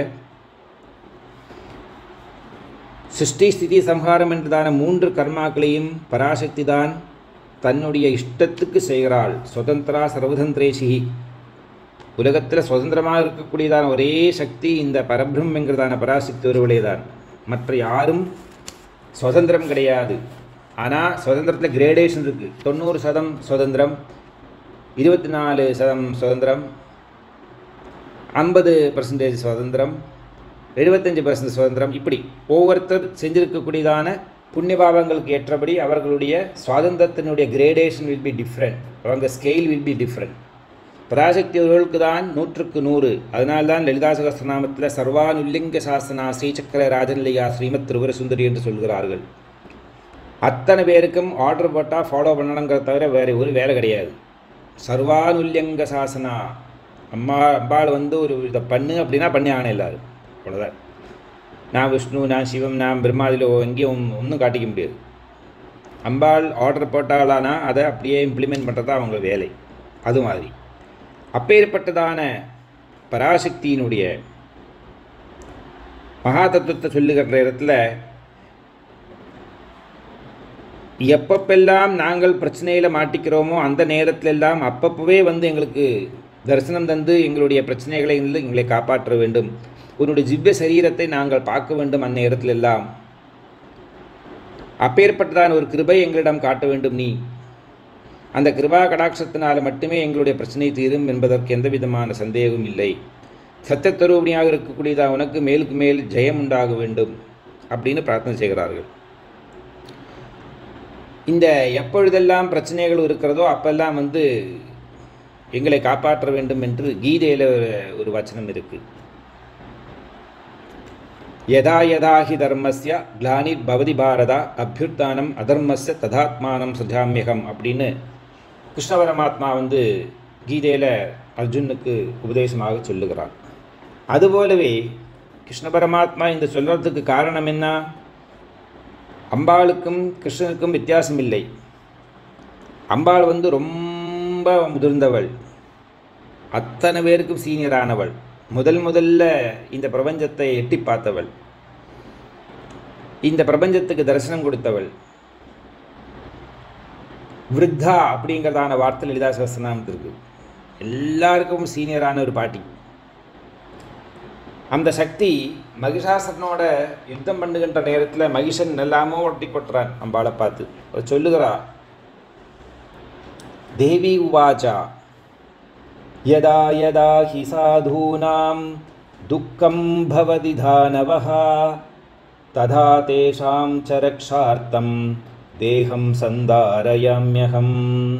சிருஷ்டி ஸ்திதி சம்ஹாரம் என்றதான மூன்று கர்மாக்களையும் பராசக்தி தான் தன்னுடைய இஷ்டத்துக்கு செய்கிறாள் சுதந்திரா சர்வதந்திரேஷி உலகத்தில் சுதந்திரமாக இருக்கக்கூடியதான ஒரே சக்தி இந்த பரபிரம் என்கிறதான பராசக்தி ஒருவளே தான் மற்ற யாரும் சுதந்திரம் கிடையாது ஆனால் சுதந்திரத்தில் கிரேடேஷன் இருக்குது தொண்ணூறு சதம் சுதந்திரம் இருபத்தி நாலு சதம் சுதந்திரம் ஐம்பது பர்சன்டேஜ் சுதந்திரம் எழுபத்தஞ்சு பர்சன்ட் சுதந்திரம் இப்படி ஒவ்வொருத்தர் செஞ்சிருக்கக்கூடியதான புண்ணிய பாவங்களுக்கு ஏற்றபடி அவர்களுடைய சுவாதந்திரத்தினுடைய கிரேடேஷன் வில் பி டிஃப்ரெண்ட் அவங்க scale will be different Parasakthi அவர்களுக்கு தான் நூற்றுக்கு நூறு அதனால்தான் லலிதா சகஸ்திரநாமத்தில் சர்வானுல்லிங்க சாசனா ஸ்ரீசக்கர ராஜன்லையா ஸ்ரீமத் திருவர சுந்தரி என்று சொல்கிறார்கள் அத்தனை பேருக்கும் ஆர்டர் போட்டால் ஃபாலோ பண்ணணுங்கிறத தவிர வேறு ஒரு வேலை கிடையாது சர்வானுல்யங்க சாசனா அம்மா அம்பாள் வந்து ஒரு இதை பண்ணு அப்படின்னா பண்ணி ஆகணும் எல்லாரும் அவ்வளோதான் நான் விஷ்ணு நான் சிவம் நான் பிரம்மாதிலோ எங்கேயும் ஒன்றும் காட்டிக்க முடியாது அம்பாள் ஆர்டர் போட்டாலானா அதை அப்படியே இம்ப்ளிமெண்ட் பண்ணுறது தான் அவங்க வேலை அது மாதிரி அப்பேற்பட்டதான பராசக்தியினுடைய மகா தத்துவத்தை சொல்லுகிற இடத்துல எப்பப்பெல்லாம் நாங்கள் பிரச்சனையில் மாட்டிக்கிறோமோ அந்த நேரத்துல எல்லாம் அப்பப்பவே வந்து எங்களுக்கு தரிசனம் தந்து எங்களுடைய பிரச்சனைகளை இருந்து எங்களை காப்பாற்ற வேண்டும் உன்னுடைய ஜிவ்ய சரீரத்தை நாங்கள் பார்க்க வேண்டும் அந்நேரத்தில் எல்லாம் அப்பேற்பட்டதான ஒரு கிருபை எங்களிடம் காட்ட வேண்டும் நீ அந்த கிருபா கடாட்சத்தினால் மட்டுமே எங்களுடைய பிரச்சனை தீரும் என்பதற்கு எந்த விதமான சந்தேகமும் இல்லை சத்தியத்தரூபணியாக இருக்கக்கூடியதா உனக்கு மேலுக்கு மேல் ஜெயம் உண்டாக வேண்டும் அப்படின்னு பிரார்த்தனை செய்கிறார்கள் இந்த எப்பொழுதெல்லாம் பிரச்சனைகள் இருக்கிறதோ அப்பெல்லாம் வந்து எங்களை காப்பாற்ற வேண்டும் என்று கீதையில் ஒரு ஒரு வச்சனம் இருக்கு யதா யதா ஹி தர்மஸ்ய கிளானிர் பவதி பாரதா அபியுத்தானம் அதர்மஸ்ய ததாத்மானம் சுஜாமியகம் அப்படின்னு கிருஷ்ண பரமாத்மா வந்து கீதையில் அர்ஜுனுக்கு உபதேசமாக சொல்லுகிறார் அதுபோலவே கிருஷ்ண பரமாத்மா இந்த சொல்கிறதுக்கு காரணம் என்ன அம்பாளுக்கும் கிருஷ்ணனுக்கும் வித்தியாசம் இல்லை அம்பாள் வந்து ரொம்ப முதிர்ந்தவள் அத்தனை பேருக்கும் சீனியரானவள் முதல் முதல்ல இந்த பிரபஞ்சத்தை எட்டி பார்த்தவள் இந்த பிரபஞ்சத்துக்கு தரிசனம் கொடுத்தவள் விருத்தா அப்படிங்கிறதான வார்த்தை லலிதா சகஸ்திரநாமத்து இருக்கு எல்லாருக்கும் சீனியரான ஒரு பாட்டி அந்த சக்தி மகிஷாசனோட யுத்தம் பண்ணுகின்ற நேரத்தில் மகிஷன் எல்லாமோ ஒட்டி கொட்டுறான் அம்பாளை பார்த்து அவர் சொல்லுகிறா தேவி உவாச்சா யதா யதா ஹி சாதூனாம் துக்கம் பவதி தானவः ததா தேஷாம் ச ரக்ஷார்த்தம் தேகம் சந்தாரயாம்யகம்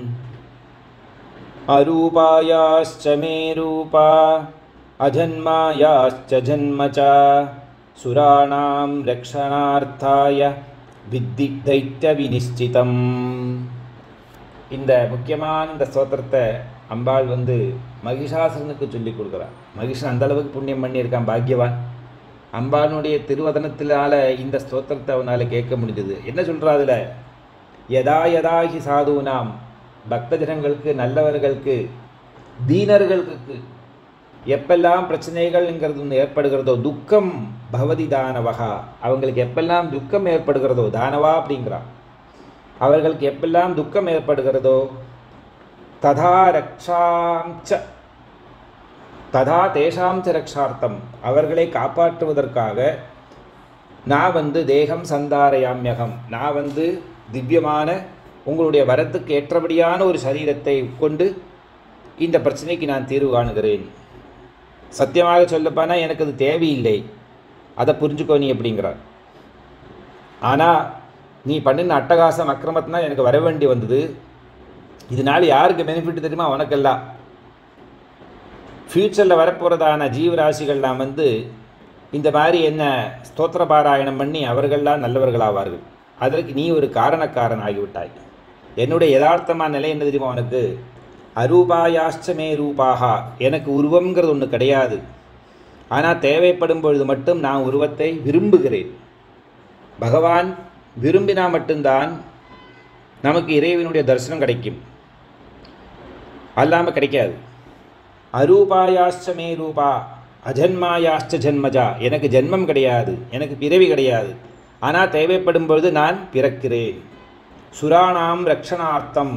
அரூபாயாश्च मे रूपा अजन्मायाश्च जन्म च सुराणां रक्षणार्थाय வித்தி தைத்திய வினிஷ்டிதம் இந்த முக்கியமான இந்த ஸ்தோத்திரத்தை அம்பாள் வந்து மகிஷாசுரனுக்கு சொல்லி கொடுக்குறான் மகிஷன் அந்த அளவுக்கு புண்ணியம் பண்ணியிருக்கான் பாக்யவான் அம்பாளுடைய திருவதனத்தினால இந்த ஸ்தோத்திரத்தை அவனால் கேட்க முடிஞ்சது என்ன சொல்கிறா அதில் யதா யதாகி சாதுனாம் பக்த ஜனங்களுக்கு நல்லவர்களுக்கு தீனர்களுக்கு எப்பெல்லாம் பிரச்சனைகள்ங்கிறது ஒன்று ஏற்படுகிறதோ துக்கம் பவதி தானவகா அவங்களுக்கு எப்பெல்லாம் துக்கம் ஏற்படுகிறதோ தானவா அப்படிங்கிறான் அவர்களுக்கு எப்பெல்லாம் துக்கம் ஏற்படுகிறதோ ததா ரக்ஷாம் ச ததா தேஷாம் ச ரக்ஷார்த்தம் அவர்களை காப்பாற்றுவதற்காக நான் வந்து தேகம் சந்தாரயாமியகம் நான் வந்து திவ்யமான உங்களுடைய வரத்துக்கு ஏற்றபடியான ஒரு சரீரத்தை கொண்டு இந்த பிரச்சனைக்கு நான் தீர்வு காணுகிறேன் சத்தியமாக சொல்லப்பானா எனக்கு அது தேவையில்லை அதை புரிஞ்சுக்கோ நீ அப்படிங்கிறார் ஆனால் நீ பண்ணின அட்டகாசம் அக்கிரமத்தினா எனக்கு வர வேண்டி வந்தது இதனால் யாருக்கு பெனிஃபிட் தெரியுமா உனக்கெல்லாம் ஃப்யூச்சரில் வரப்போகிறதான ஜீவராசிகள்லாம் வந்து இந்த மாதிரி என்ன ஸ்தோத்திர பாராயணம் பண்ணி அவர்கள்லாம் நல்லவர்களாவார்கள் அதற்கு நீ ஒரு காரணக்காரன் ஆகிவிட்டாய் என்னுடைய யதார்த்தமான நிலை என்ன தெரியுமா உனக்கு அரூபாயாஷ்டமே ரூபாகா எனக்கு உருவம்ங்கிறது ஒன்று கிடையாது ஆனால் தேவைப்படும் பொழுது மட்டும் நான் உருவத்தை விரும்புகிறேன் பகவான் விரும்பினா மட்டும்தான் நமக்கு இறைவனுடைய தரிசனம் கிடைக்கும் அல்லாமல் கிடைக்காது அரூபாயாஷ்டமே ரூபா அஜன்மாயாஷ்ட ஜன்மஜா எனக்கு ஜென்மம் கிடையாது எனக்கு பிறவி கிடையாது ஆனால் தேவைப்படும் பொழுது நான் பிறக்கிறேன் சுராணாம் ரக்ஷணார்த்தம்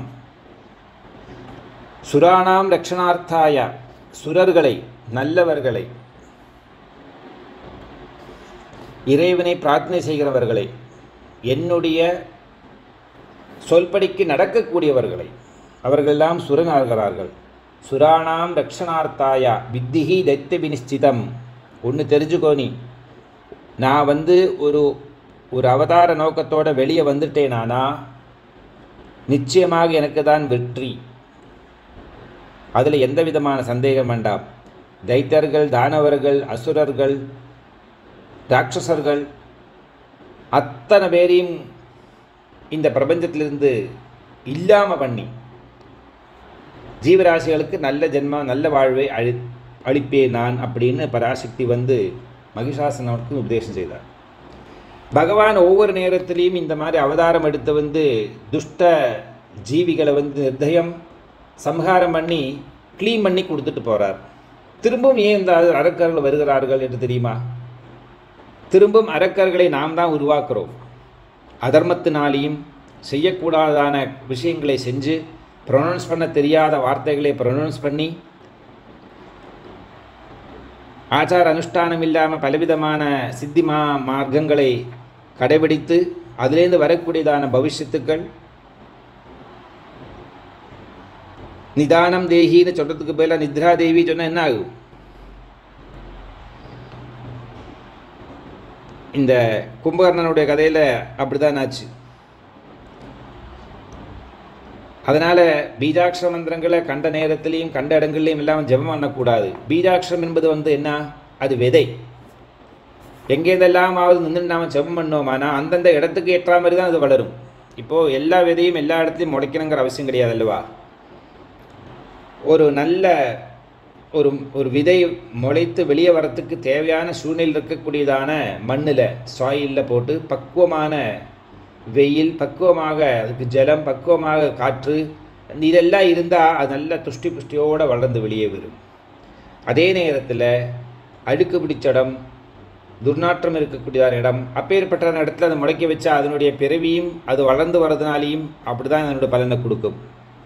சுராணாம் ரக்ஷணார்த்தாய சுரர்களை நல்லவர்களை இறைவனை பிரார்த்தனை செய்கிறவர்களை என்னுடைய சொல்படிக்கு நடக்கக்கூடியவர்களை அவர்களெல்லாம் சுரனாகிறார்கள் சுராணாம் ரக்ஷணார்த்தாயா வித்திஹி தைத்திய வினிஷ்டிதம் ஒன்று தெரிஞ்சுக்கோ நீ நான் வந்து ஒரு ஒரு அவதார நோக்கத்தோட வெளியே வந்துட்டேனானா நிச்சயமாக எனக்கு தான் வெற்றி அதில் எந்த விதமான சந்தேகம் வேண்டாம் தைத்தர்கள் தானவர்கள் அசுரர்கள் ராட்சசர்கள் அத்தனை பேரையும் இந்த பிரபஞ்சத்திலிருந்து இல்லாமல் பண்ணி ஜீவராசிகளுக்கு நல்ல ஜென்மா நல்ல வாழ்வை அழி அளிப்பேன் நான் அப்படின்னு பராசக்தி வந்து மகிஷாசனனுக்கு உபதேசம் செய்தார் பகவான் ஒவ்வொரு நேரத்திலையும் இந்த மாதிரி அவதாரம் எடுத்து வந்து துஷ்ட ஜீவிகளை வந்து நிர்தயம் சம்ஹாரம் பண்ணி க்ளீன் பண்ணி கொடுத்துட்டு போகிறார் திரும்பவும் ஏன் இந்த அரக்கர்கள் வருகிறார்கள் என்று தெரியுமா திரும்பவும் அரக்கர்களை நாம் தான் உருவாக்குறோம் அதர்மத்தினாலேயும் செய்யக்கூடாதான விஷயங்களை செஞ்சு ப்ரொனவுன்ஸ் பண்ண தெரியாத வார்த்தைகளை ப்ரொனவுன்ஸ் பண்ணி ஆச்சார அனுஷ்டானம் இல்லாமல் பலவிதமான சித்தி மா மார்க்கங்களை கடைபிடித்து அதிலேருந்து வரக்கூடியதான பவிஷ்யத்துக்கள் நிதானம் தேகின்னு சொல்கிறதுக்கு பதிலாக நித்ரா தேவி சொன்னால் என்ன ஆகும் இந்த கும்பகர்ணனுடைய கதையில் அப்படிதான் ஆச்சு அதனால் பீஜாட்சர மந்திரங்களை கண்ட நேரத்திலையும் கண்ட இடங்கள்லையும் இல்லாமல் ஜெபம் பண்ணக்கூடாது பீஜாட்சரம் என்பது வந்து என்ன அது விதை எங்கேருந்தெல்லாமாவது நின்று நாம் ஜெபம் பண்ணோமானா அந்தந்த இடத்துக்கு ஏற்ற மாதிரி தான் அது வளரும் இப்போது எல்லா விதையும் எல்லா இடத்துலையும் முளைக்கணுங்கிற அவசியம் கிடையாது அல்லவா ஒரு நல்ல ஒரு ஒரு விதை முளைத்து வெளியே வரத்துக்கு தேவையான சூழ்நிலை இருக்கக்கூடியதான மண்ணில் சாயிலில் போட்டு பக்குவமான வெயில் பக்குவமாக அதுக்கு ஜலம் பக்குவமாக காற்று இதெல்லாம் இருந்தால் அது நல்ல துஷ்டி புஷ்டியோடு வளர்ந்து வெளியே வரும் அதே நேரத்தில் அழுக்கு பிடிச்ச இடம் துர்நாற்றம் இருக்கக்கூடியதான இடம் அப்பேற்பட்ட இடத்துல அதை முளைக்க வச்சா அதனுடைய பிறவியும் அது வளர்ந்து வர்றதுனாலையும் அப்படி தான் அதனுடைய பலனை கொடுக்கும்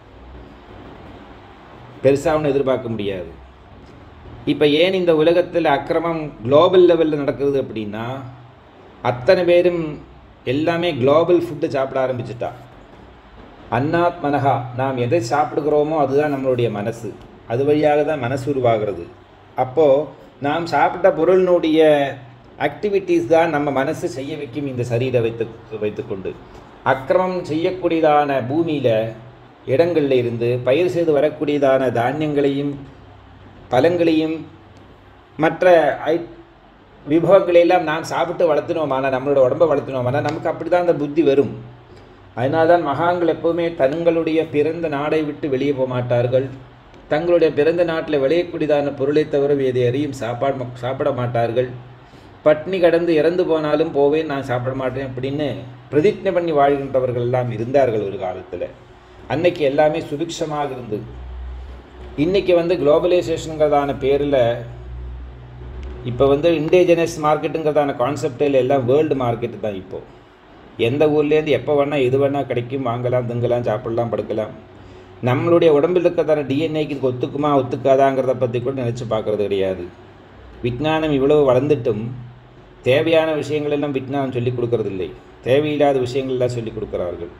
பெருசாக ஒன்றும் எதிர்பார்க்க முடியாது இப்போ ஏன் இந்த உலகத்தில் அக்கிரமம் குளோபல் லெவலில் நடக்குது அப்படின்னா அத்தனை பேரும் எல்லாமே குளோபல் ஃபுட்டு சாப்பிட ஆரம்பிச்சிட்டா அன்னாத் மனஹா நாம் எதை சாப்பிடுகிறோமோ அதுதான் நம்மளுடைய மனசு அது வழியாக தான் மனசு உருவாகிறது அப்போது நாம் சாப்பிட்ட பொருளினுடைய ஆக்டிவிட்டீஸ் தான் நம்ம மனசு செய்ய வைக்கும் இந்த சரீரை வைத்து வைத்துக்கொண்டு அக்கிரமம் செய்யக்கூடியதான பூமியில் இடங்களில் இருந்து பயிர் செய்து வரக்கூடியதான தானியங்களையும் பழங்களையும் மற்ற ஐ விபவங்களை எல்லாம் நாம் சாப்பிட்டு வளர்த்தினோமானா நம்மளோட உடம்பை வளர்த்தினோமானா நமக்கு அப்படி தான் அந்த புத்தி வரும் அதனால தான் மகான்கள் எப்போவுமே தங்களுடைய பிறந்த நாடை விட்டு வெளியே போக மாட்டார்கள் தங்களுடைய பிறந்த நாட்டில் விளையக்கூடியதான பொருளை தவிர வேறு எதையும் சாப்பாடு சாப்பிட மாட்டார்கள் பட்னி கடந்து இறந்து போனாலும் போவேன் நான் சாப்பிட மாட்டேன் அப்படின்னு பிரதிஜை பண்ணி வாழ்கின்றவர்கள் எல்லாம் இருந்தார்கள் ஒரு காலத்தில் அன்னைக்கு எல்லாமே சுபிக்ஷமாக இருந்தது இன்றைக்கி வந்து குளோபலைசேஷனுங்கிறதான பேரில் இப்போ வந்து இண்டிஜினஸ் மார்க்கெட்டுங்கிறதான கான்செப்டில் எல்லாம் வேர்ல்டு மார்க்கெட்டு தான் இப்போது எந்த ஊர்லேருந்து எப்போ வேணால் எது வேணால் கிடைக்கும் வாங்கலாம் திங்கலாம் சாப்பிடலாம் படுக்கலாம் நம்மளுடைய உடம்பில் இருக்கிறதான டிஎன்ஏக்கு இது ஒத்துக்குமா ஒத்துக்காதாங்கிறத பற்றி கூட நினச்சி பார்க்குறது கிடையாது விஞ்ஞானம் இவ்வளவு வளர்ந்துட்டும் தேவையான விஷயங்கள் எல்லாம் விஞ்ஞானம் சொல்லிக் கொடுக்கறதில்லை தேவையில்லாத விஷயங்கள் எல்லாம் சொல்லிக் கொடுக்கிறார்கள்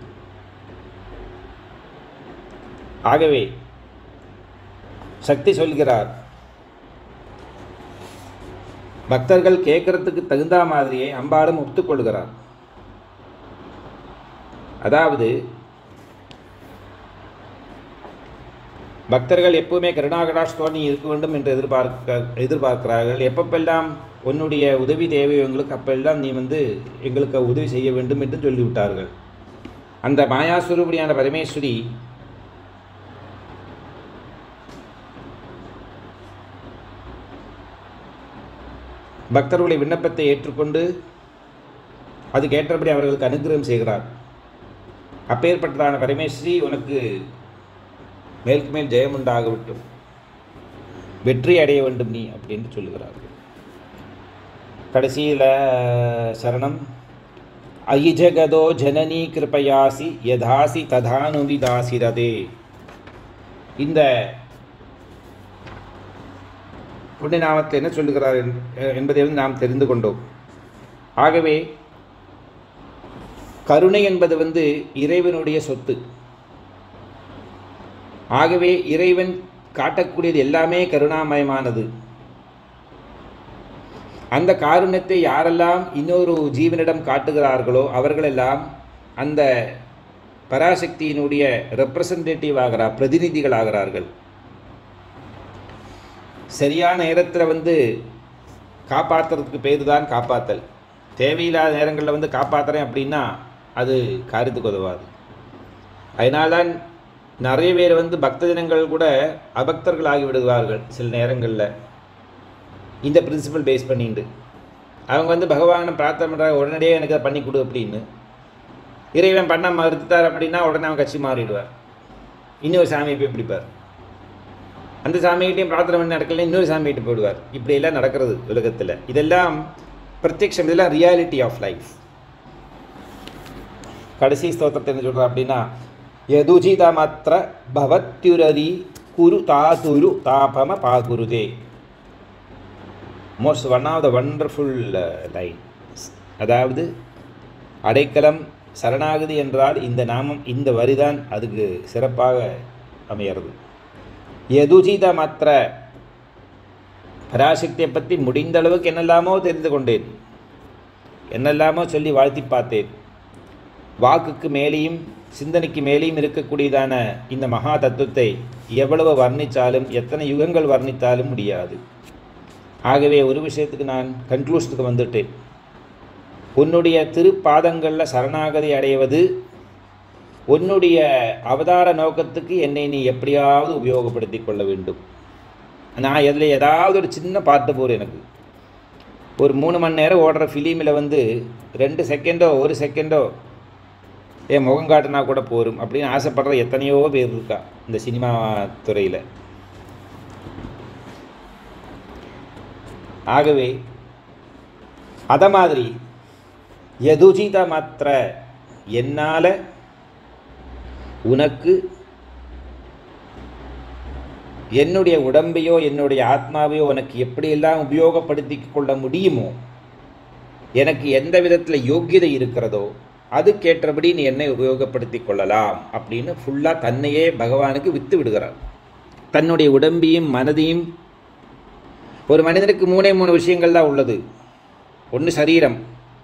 ஆகவே சக்தி சொல்கிறார் பக்தர்கள் கேட்கறதுக்கு தகுந்த மாதிரியே அம்பாளும் ஒத்துக்கொள்கிறார் அதாவது பக்தர்கள் எப்பவுமே கருணாகடாஷ்டோனி இருக்க வேண்டும் என்று எதிர்பார்க்க எதிர்பார்க்கிறார்கள் எப்பப்பெல்லாம் உன்னுடைய உதவி தேவை எங்களுக்கு அப்பெல்லாம் நீ வந்து எங்களுக்கு உதவி செய்ய வேண்டும் என்று சொல்லிவிட்டார்கள் அந்த மாயாஸ்வரூபியான பரமேஸ்வரி பக்தர்களுடைய விண்ணப்பத்தை ஏற்றுக்கொண்டு அதுக்கு ஏற்றபடி அவர்களுக்கு அனுகிரகம் செய்கிறார் அப்பேற்பட்டதான பரமேஸ்வரி உனக்கு மேற்கு மேல் ஜெயம் உண்டாகவிட்டும் வெற்றி அடைய வேண்டும் நீ அப்படின்னு சொல்லுகிறார்கள் கடைசியில் சரணம் அயி ஜகதோ ஜனனி கிருபயாசி யதாசி ததானுவிதாசிரதே இந்த புண்ணியநாமத்தில் என்ன சொல்லுகிறார் என்பதை வந்து நாம் தெரிந்து கொண்டோம் ஆகவே கருணை என்பது வந்து இறைவனுடைய சொத்து ஆகவே இறைவன் காட்டக்கூடியது எல்லாமே கருணாமயமானது அந்த காருண்யத்தை யாரெல்லாம் இன்னொரு ஜீவனிடம் காட்டுகிறார்களோ அவர்களெல்லாம் அந்த பராசக்தியினுடைய ரெப்ரசன்டேட்டிவ் ஆகிறார் பிரதிநிதிகள் ஆகிறார்கள் சரியான நேரத்தில் வந்து காப்பாற்றுறதுக்கு பேர் தான் காப்பாற்றல் தேவையில்லாத நேரங்களில் வந்து காப்பாற்றுறேன் அப்படின்னா அது காரியத்துக்கு உதவாது அதனால்தான் நிறைய பேர் வந்து பக்த ஜனங்கள் கூட அபக்தர்கள் ஆகி விடுவார்கள் சில நேரங்களில் இந்த பிரின்சிபல் பேஸ் பண்ணிட்டு அவங்க வந்து பகவானை பிரார்த்தனை பண்ணுறாங்க உடனடியே எனக்கு அதை பண்ணி கொடு அப்படின்னு இறைவன் பண்ண மறுத்துட்டார் அப்படின்னா உடனே அவன் கட்சி மாறிடுவார் இன்னொரு சாமியை போய் பிடிப்பார் அந்த சாமிகிட்டையும் பிரார்த்தனை பண்ணி நடக்கல இன்னொரு சாமிகிட்ட போயிடுவார் இப்படியெல்லாம் நடக்கிறது உலகத்தில் இதெல்லாம் பிரத்யக்ஷம் இதெல்லாம் ரியாலிட்டி ஆஃப் லைஃப் கடைசி ஸ்தோத்திரத்தை என்ன சொல்கிறா அப்படின்னா யதுஜித மாத்திர பவத்யுரதி குரு தாதுரு தாபம பாகுருதே most one of the wonderful line அதாவது அடைக்கலம் சரணாகதி என்றால் இந்த நாமம் இந்த வரிதான் அதுக்கு சிறப்பாக அமையிறது யதுஜித மாத்திர பராசக்தியை பற்றி முடிந்த அளவுக்கு என்னெல்லாமோ தெரிந்து கொண்டேன் என்னெல்லாமோ சொல்லி வாழ்த்தி பார்த்தேன் வாக்குக்கு மேலேயும் சிந்தனைக்கு மேலேயும் இருக்கக்கூடியதான இந்த மகா தத்துவத்தை எவ்வளவு வர்ணித்தாலும் எத்தனை யுகங்கள் வர்ணித்தாலும் முடியாது ஆகவே ஒரு விஷயத்துக்கு நான் கன்க்ளூஷனுக்கு வந்துட்டேன் உன்னுடைய திருப்பாதங்களில் சரணாகதி அடைவது உன்னுடைய அவதார நோக்கத்துக்கு என்னை நீ எப்படியாவது உபயோகப்படுத்தி கொள்ள வேண்டும் நான் இதில் ஏதாவது ஒரு சின்ன பாட்டு போகிறேன் எனக்கு ஒரு மூணு மணி நேரம் ஓடுற ஃபிலிமில் வந்து ரெண்டு செகண்டோ ஒரு செகண்டோ என் முகம் காட்டினா கூட போரும் அப்படின்னு ஆசைப்படுற எத்தனையோ பேர் இருக்கா இந்த சினிமா துறையில் ஆகவே அதை மாதிரி யதுஜித மாத்திர என்னால் உனக்கு என்னுடைய உடம்பையோ என்னுடைய ஆத்மாவையோ உனக்கு எப்படியெல்லாம் உபயோகப்படுத்தி கொள்ள முடியுமோ எனக்கு எந்த விதத்தில் யோக்கியதை இருக்கிறதோ அதுக்கேற்றபடி நீ என்னை உபயோகப்படுத்தி கொள்ளலாம் அப்படின்னு ஃபுல்லாக தன்னையே பகவானுக்கு வித்து விடுகிறார் தன்னுடைய உடம்பையும் மனதையும் ஒரு மனிதனுக்கு மூணே மூணு விஷயங்கள் தான் உள்ளது ஒன்று சரீரம்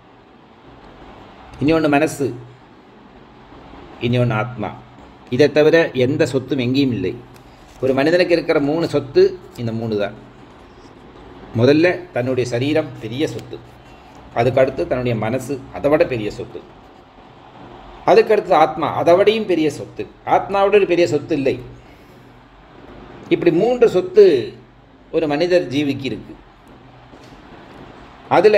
இனி ஒன்று மனசு இனி ஒன்று ஆத்மா இதை தவிர எந்த சொத்தும் எங்கேயும் இல்லை ஒரு மனிதனுக்கு இருக்கிற மூணு சொத்து இந்த மூணு தான் முதல்ல தன்னுடைய சரீரம் பெரிய சொத்து அதுக்கடுத்து தன்னுடைய மனசு அதை விட பெரிய சொத்து அதுக்கடுத்து ஆத்மா அதை விடையும் பெரிய சொத்து ஆத்மாவோட ஒரு பெரிய சொத்து இல்லை இப்படி மூன்று சொத்து ஒரு மனிதர் ஜீவிக்கு இருக்கு அதில்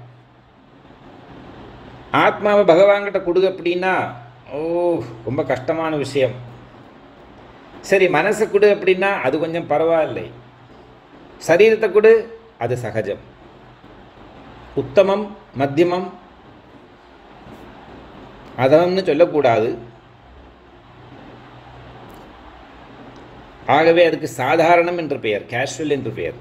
ஆத்மாவை பகவான்கிட்ட கொடுங்க அப்படின்னா ஓ ரொம்ப கஷ்டமான விஷயம் சரி மனசை கொடு அப்படின்னா அது கொஞ்சம் பரவாயில்லை சரீரத்தை கொடு அது சகஜம் உத்தமம் மத்தியமம் அதம்னு சொல்லக்கூடாது ஆகவே அதுக்கு சாதாரணம் என்று பெயர் கேஷுவல் என்று பெயர்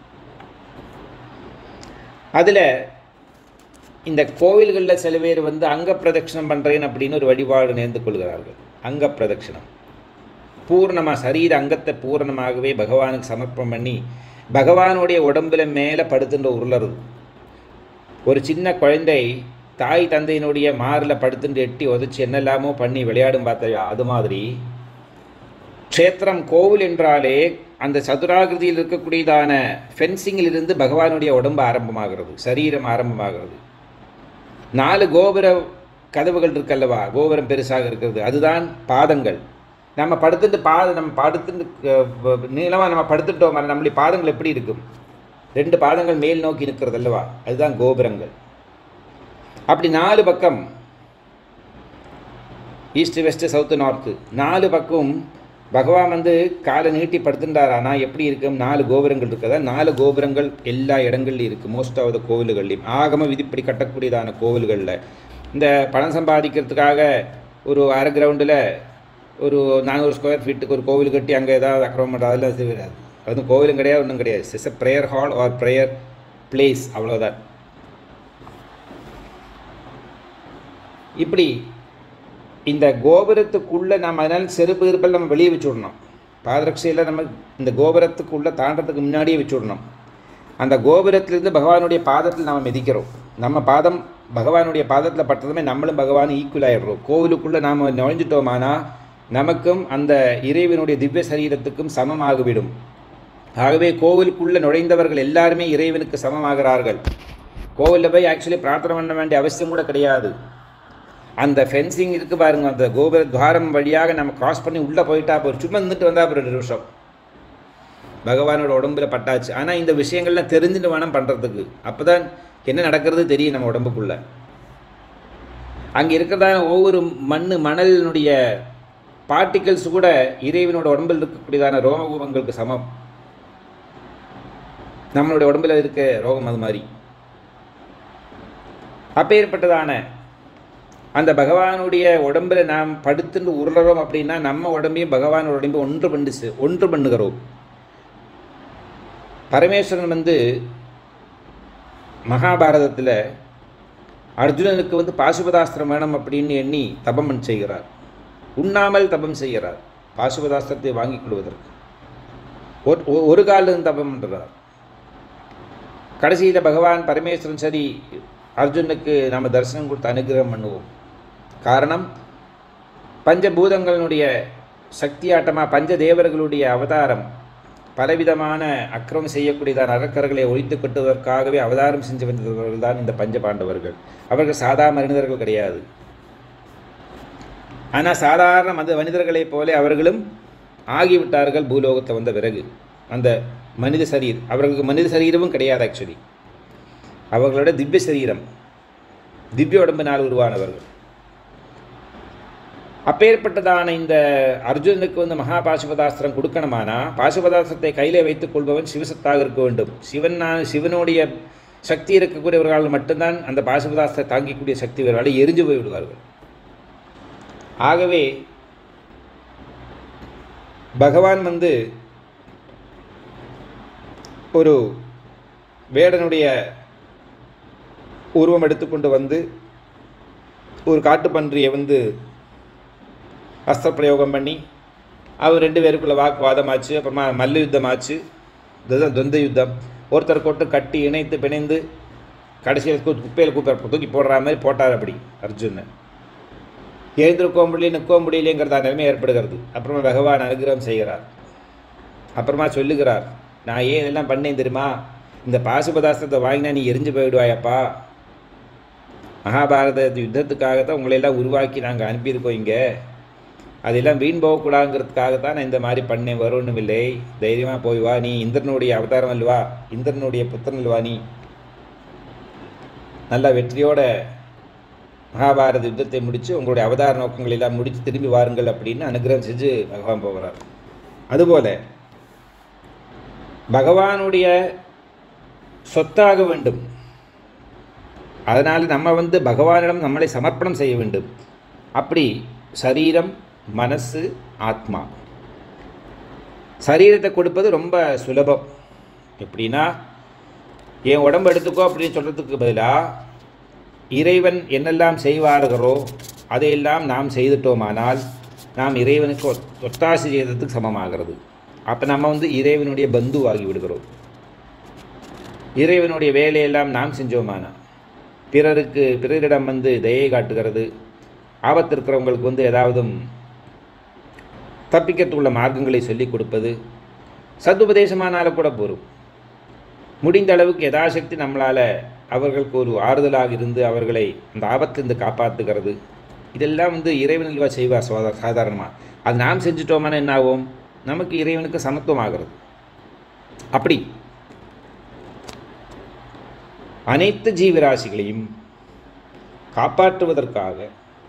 அதில் இந்த கோவில்களில் சில பேர் வந்து அங்க பிரதட்சணம் பண்ணுறேன் அப்படின்னு ஒரு வழிபாடு நேர்ந்து கொள்கிறார்கள் அங்க பிரதட்சணம் பூர்ணமாக சரீர அங்கத்தை பூரணமாகவே பகவானுக்கு சமர்ப்பணம் பண்ணி பகவானுடைய உடம்புல மேலே படுத்துன்ற உருளறது ஒரு சின்ன குழந்தை தாய் தந்தையினுடைய மாரில் படுத்துட்டு எட்டி உதச்சி என்னெல்லாமோ பண்ணி விளையாடும் பார்த்தையா அது மாதிரி க்ஷேத்திரம் கோவில் என்றாலே அந்த சதுராகிருதியில் இருக்கக்கூடியதான ஃபென்சிங்கில் இருந்து பகவானுடைய உடம்பு ஆரம்பமாகிறது சரீரம் ஆரம்பமாகிறது நாலு கோபுர கதவுகள் இருக்கல்லவா கோபுரம் பெருசாக இருக்கிறது அதுதான் பாதங்கள் நம்ம படுத்துட்டு பாத நம்ம படுத்துட்டு நீளமாக நம்ம படுத்துட்டோம் நம்மளுடைய பாதங்கள் எப்படி இருக்கும் ரெண்டு பாதங்கள் மேல் நோக்கி இருக்கிறது அல்லவா அதுதான் கோபுரங்கள் அப்படி நாலு பக்கம் ஈஸ்ட் வெஸ்ட்டு சவுத்து நார்த்து நாலு பக்கம் பகவான் வந்து காலை நீட்டி படுத்துட்டார் ஆனால் எப்படி இருக்கும் நாலு கோபுரங்கள் இருக்குதா நாலு கோபுரங்கள் எல்லா இடங்கள்லையும் இருக்குது மோஸ்ட் ஆஃப் த கோவில்கள்லையும் ஆகம விதிப்படி கட்டக்கூடியதான கோவில்களில் இந்த பணம் சம்பாதிக்கிறதுக்காக ஒரு அரை கிரவுண்டில் ஒரு நானூறு ஸ்கொயர் ஃபீட்டுக்கு ஒரு கோவில் கட்டி அங்கே ஏதாவது அக்கிரமம் பண்ணுறது அதெல்லாம் இது வராது அது கோவிலும் கிடையாது ஒன்றும் கிடையாது it's a prayer hall or prayer place அவ்வளோதான் இப்படி இந்த கோபுரத்துக்குள்ளே நம்ம அதனால் செருப்பு இருப்பல் நம்ம வெளியே வச்சுடணும் பாதரட்சையில் நம்ம இந்த கோபுரத்துக்குள்ளே தாண்டறதுக்கு முன்னாடியே வச்சுடணும் அந்த கோபுரத்திலிருந்து பகவானுடைய பாதத்தில் நம்ம மிதிக்கிறோம் நம்ம பாதம் பகவானுடைய பாதத்தில் பட்டதுமே நம்மளும் பகவான் ஈக்குவல் ஆகிடுறோம் கோவிலுக்குள்ளே நாம் நுழைஞ்சிட்டோமானா நமக்கும் அந்த இறைவனுடைய திவ்ய சரீரத்துக்கும் சமமாகிவிடும் ஆகவே கோவிலுக்குள்ளே நுழைந்தவர்கள் எல்லாருமே இறைவனுக்கு சமமாகிறார்கள் கோவிலில் போய் ஆக்சுவலி பிரார்த்தனை பண்ண வேண்டிய அவசியம் கூட கிடையாது அந்த ஃபென்சிங் இருக்குது பாருங்க அந்த கோபுர துவாரம் வழியாக நம்ம கிராஸ் பண்ணி உள்ளே போயிட்டா அப்புறம் சும்மா நின்றுட்டு வந்தால் அப்புறம் ரெண்டு நிமிஷம் பகவானோட உடம்புல பட்டாச்சு ஆனால் இந்த விஷயங்கள்லாம் தெரிஞ்சுட்டு வேணும் பண்ணுறதுக்கு அப்போ தான் என்ன நடக்கிறது தெரியும் நம்ம உடம்புக்குள்ளே அங்கே இருக்கிறதான ஒவ்வொரு மண் மணலினுடைய பார்ட்டிகல்ஸ் கூட இறைவனோட உடம்பில் இருக்கக்கூடியதான ரோமகூபங்களுக்கு சமம் நம்மளுடைய உடம்பில் இருக்க ரோகம் அது மாதிரி அப்பேற்பட்டதான அந்த பகவானுடைய உடம்பில் நாம் படுத்துட்டு உருளுறோம் அப்படின்னா நம்ம உடம்பையும் பகவான் உடம்பையும் ஒன்று பண்ணு ஒன்று பண்ணுகிறோம் பரமேஸ்வரன் வந்து மகாபாரதத்தில் அர்ஜுனனுக்கு வந்து பாசுபதாஸ்திரம் வேணும் அப்படின்னு எண்ணி தபம் செய்கிறார் உண்ணாமல் தபம் செய்கிறார் பாசுபதாஸ்திரத்தை வாங்கிக் கொள்வதற்கு ஒரு- ஒரு காலில் தபம் பண்ணுறார் கடைசியில் பகவான் பரமேஸ்வரன் சரி அர்ஜுனுக்கு நம்ம தரிசனம் கொடுத்து அனுகிரகம் பண்ணுவோம் காரணம் பஞ்சபூதங்களுடைய சக்தியாட்டமாக பஞ்ச தேவர்களுடைய அவதாரம் பலவிதமான அக்கிரமம் செய்யக்கூடியதான அரக்கர்களை ஒழித்து கட்டுவதற்காகவே அவதாரம் செஞ்சு வந்தவர்கள் தான் இந்த பஞ்ச பாண்டவர்கள் அவர்கள் சாதாரண மனிதர்கள் கிடையாது ஆனால் சாதாரண மத மனிதர்களைப் போல அவர்களும் ஆகிவிட்டார்கள் பூலோகத்தை வந்த பிறகு அந்த மனித சரீர் அவர்களுக்கு மனித சரீரமும் கிடையாது ஆக்சுவலி அவர்களோட திவ்ய சரீரம் திவ்ய உடம்பினால் உருவானவர்கள் அப்பேற்பட்டதான இந்த அர்ஜுனனுக்கு வந்து மகா பாசுபதாஸ்திரம் கொடுக்கணுமானா பாசுபதாஸ்திரத்தை கையிலே வைத்துக் கொள்பவன் சிவசத்தாக இருக்க வேண்டும் சிவன் சிவனுடைய சக்தி இருக்கக்கூடியவர்களால் மட்டும்தான் அந்த பாசுபதாஸ்திரத்தை தாங்கிக்கூடிய சக்தி வருவார்கள் எரிஞ்சு போய் விடுவார்கள் ஆகவே பகவான் வந்து ஒரு வேடனுடைய உருவம் எடுத்துக்கொண்டு வந்து ஒரு காட்டுப்பன்றியை வந்து அஸ்திர பிரயோகம் பண்ணி அவர் ரெண்டு பேருக்குள்ள வாக்குவாதமாச்சு அப்புறமா மல்ல யுத்தமாச்சு இதுதான் துவந்த யுத்தம் ஒருத்தர் கொட்டு கட்டி இணைத்து பிணைந்து கடைசியில் கு- குப்பையில் கூப்ப தூக்கி போடுற மாதிரி போட்டார் அப்படி அர்ஜுனன் எழுந்திருக்கவும் முடியல நிற்கவும் முடியலைங்கிறதா நிலைமை ஏற்படுகிறது அப்புறமா பகவான் அனுகிரகம் செய்கிறார் அப்புறமா சொல்லுகிறார் நான் ஏன் இதெல்லாம் பண்ணேன் தெரியுமா இந்த பாசுபதாஸ்திரத்தை வாங்கினா நீ எரிஞ்சு போயிடுவாயப்பா மகாபாரத யுத்தத்துக்காகத்தான் உங்களை எல்லாம் உருவாக்கி நாங்கள் அனுப்பியிருக்கோம் இங்கே அதெல்லாம் வீண் போகக்கூடாதுங்கிறதுக்காக தான் நான் இந்த மாதிரி பண்ணேன் வரும்னும் இல்லை தைரியமாக போய் வா நீ இந்திரனுடைய அவதாரம் அல்லவா இந்திரனுடைய புத்திரன் அல்லவா நீ நல்ல வெற்றியோட மகாபாரத யுத்தத்தை முடித்து உங்களுடைய அவதார நோக்கங்களை எல்லாம் முடித்து திரும்பி வாருங்கள் அப்படின்னு அனுகிரகம் செஞ்சு பகவான் போகிறார் அதுபோல பகவானுடைய சொத்தாக வேண்டும் அதனால் நம்ம வந்து பகவானிடம் நம்மளை சமர்ப்பணம் செய்ய வேண்டும் அப்படி சரீரம் மனசு ஆத்மா சரீரத்தை கொடுப்பது ரொம்ப சுலபம் எப்படின்னா என் உடம்பு எடுத்துக்கோ அப்படின்னு சொல்கிறதுக்கு பதிலாக இறைவன் என்னெல்லாம் செய்வார்களோ அதையெல்லாம் நாம் செய்துட்டோமானால் நாம் இறைவனுக்கு ஒத்- ஒத்தாசை செய்ததுக்கு சமமாகிறது அப்போ நம்ம வந்து இறைவனுடைய பந்துவாகி விடுகிறோம் இறைவனுடைய வேலையெல்லாம் நாம் செஞ்சோமானா பிறருக்கு பிறரிடம் வந்து தயை காட்டுகிறது ஆபத்து இருக்கிறவங்களுக்கு வந்து ஏதாவது தப்பிக்கிறதுக்குள்ள மார்க்கங்களை சொல்லிக் கொடுப்பது சதுபதேசமானாலும் கூட போரும் முடிந்த அளவுக்கு யதாசக்தி நம்மளால் அவர்களுக்கு ஒரு ஆறுதலாக இருந்து அவர்களை அந்த ஆபத்திலிருந்து காப்பாற்றுகிறது இதெல்லாம் வந்து இறைவனில் செய்வார் சாதா சாதாரணமாக அது நாம் செஞ்சுட்டோமானா என்ன ஆகும் நமக்கு இறைவனுக்கு சமத்துவம் ஆகிறது அப்படி அனைத்து ஜீவராசிகளையும் காப்பாற்றுவதற்காக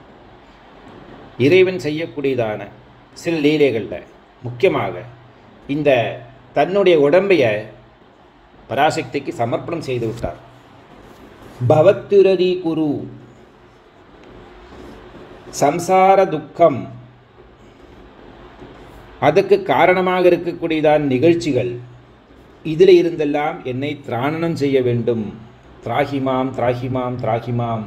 இறைவன் செய்யக்கூடியதான சில லீலைகளில் முக்கியமாக இந்த தன்னுடைய உடம்பைய பராசக்திக்கு சமர்ப்பணம் செய்து விட்டார் பவத்துரதி குரு சம்சார துக்கம் அதுக்கு காரணமாக இருக்கக்கூடியதான நிகழ்ச்சிகள் இதில் இருந்தெல்லாம் என்னை திராணனம் செய்ய வேண்டும் திராகிமாம் திராகிமாம் திராகிமாம்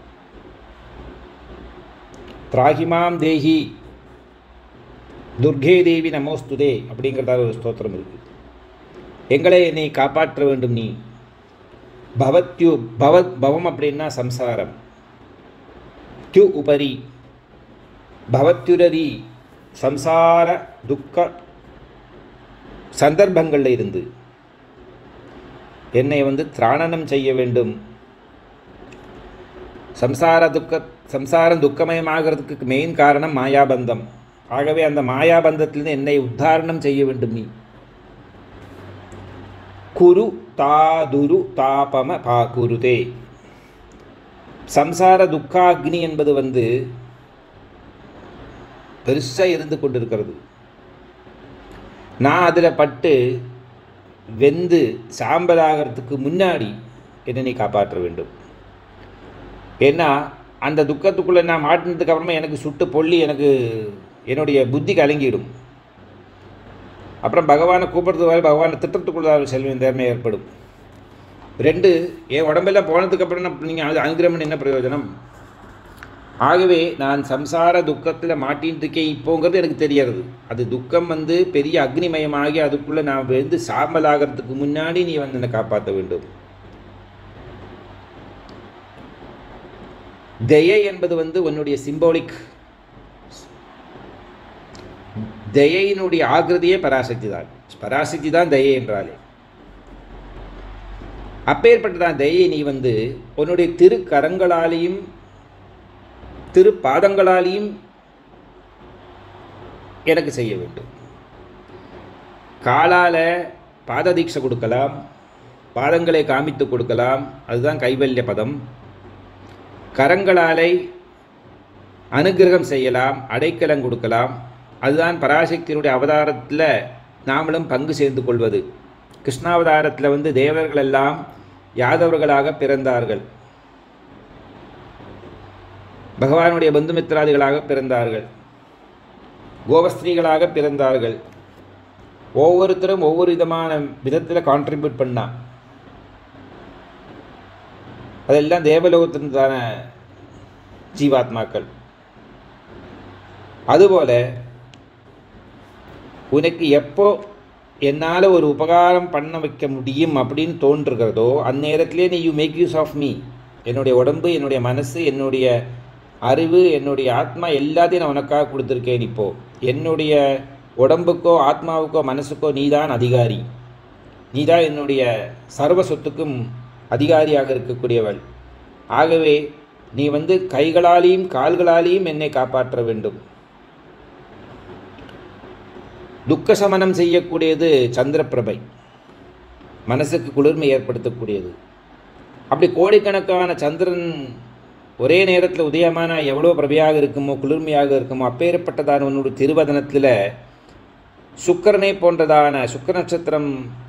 திராகிமாம் தேஹி துர்கே தேவி நமோஸ்துதே அப்படிங்கிறதால ஒரு ஸ்தோத்திரம் இருக்கு எங்களை என்னை காப்பாற்ற வேண்டும் நீ பவத்யு பவத் பவம் அப்படின்னா சம்சாரம் தியு உபரி பவத்யுரதி சம்சார துக்க சந்தர்ப்பங்களில் இருந்து என்னை வந்து திராணனம் செய்ய வேண்டும் சம்சார துக்க சம்சாரம் துக்கமயமாகிறதுக்கு மெயின் காரணம் மாயாபந்தம் ஆகவே அந்த மாயாபந்தத்திலிருந்து என்னை உத்தாரணம் செய்ய வேண்டும் நீ குரு தாதுரு தாபம பாகுருதே சம்சார துக்காக்னி என்பது வந்து பெருசாக இருந்து கொண்டிருக்கிறது நான் அதில் பட்டு வெந்து சாம்பலாகிறதுக்கு முன்னாடி என்னை நீ காப்பாற்ற வேண்டும் ஏன்னா அந்த துக்கத்துக்குள்ளே நான் மாட்டினதுக்கு அப்புறமா எனக்கு சுட்டு பொள்ளி எனக்கு என்னுடைய புத்தி கலங்கிடும் அப்புறம் பகவானை கூப்பிடுறது வரை பகவானை திட்டத்துக்குள்ள செல்வம் தேர்மை ஏற்படும் ரெண்டு என் உடம்பெல்லாம் போனதுக்கப்புறம் நான் நீங்கள் அது அனுகிரகம் என்ன பிரயோஜனம் ஆகவே நான் சம்சார துக்கத்தில் மாட்டின்னு இருக்கேன் இப்போங்கிறது எனக்கு தெரியறது அது துக்கம் வந்து பெரிய அக்னிமயமாகி அதுக்குள்ளே நான் வந்து சாம்பலாகிறதுக்கு முன்னாடி நீ வந்து என்னை காப்பாற்ற வேண்டும் தயை என்பது வந்து உன்னுடைய சிம்போலிக் தயையினுடைய ஆகிருதியே பராசக்தி தான் பராசக்தி தான் தயை என்றாலே அப்பேற்பட்டதான் தயை நீ வந்து உன்னுடைய திருக்கரங்களாலேயும் திரு பாதங்களாலேயும் எனக்கு செய்ய வேண்டும் காலால் பாத தீட்சை கொடுக்கலாம் பாதங்களை காமித்து கொடுக்கலாம் அதுதான் கைவல்ய பதம் கரங்களாலை அனுகிரகம் செய்யலாம் அடைக்கலம் கொடுக்கலாம் அதுதான் பராசக்தியினுடைய அவதாரத்தில் நாமளும் பங்கு சேர்ந்து கொள்வது கிருஷ்ணாவதாரத்தில் வந்து தேவர்கள் எல்லாம் யாதவர்களாக பிறந்தார்கள் பகவானுடைய பந்துமித்திராதிகளாக பிறந்தார்கள் கோவஸ்திரீகளாக பிறந்தார்கள் ஒவ்வொருத்தரும் ஒவ்வொரு விதமான விதத்தில் கான்ட்ரிபியூட் பண்ணா அதெல்லாம் தேவலோகத்திற்கான ஜீவாத்மாக்கள் அதுபோல உனக்கு எப்போ என்னால் ஒரு உபகாரம் பண்ண வைக்க முடியும் அப்படின்னு தோன்றுகிறதோ அந்நேரத்திலே நீ you make use of me என்னுடைய உடம்பு என்னுடைய மனசு என்னுடைய அறிவு என்னுடைய ஆத்மா எல்லாத்தையும் நான் உனக்காக கொடுத்துருக்கேன் இப்போ என்னுடைய உடம்புக்கோ ஆத்மாவுக்கோ மனசுக்கோ நீதான் அதிகாரி நீதான் என்னுடைய சர்வ சொத்துக்கும் அதிகாரியாக இருக்கக்கூடியவள் ஆகவே நீ வந்து கைகளாலேயும் கால்களாலேயும் என்னை காப்பாற்ற வேண்டும் துக்க சமனம் செய்யக்கூடியது சந்திரப்பிரபை மனசுக்கு குளிர்மை ஏற்படுத்தக்கூடியது அப்படி கோடிக்கணக்கான சந்திரன் ஒரே நேரத்தில் உதயமான எவ்வளோ பிரபையாக இருக்குமோ குளிர்மையாக இருக்குமோ அப்பேற்பட்டதான உன்னுடைய திருவதனத்தில் சுக்கரனை போன்றதான சுக்கர நட்சத்திரம்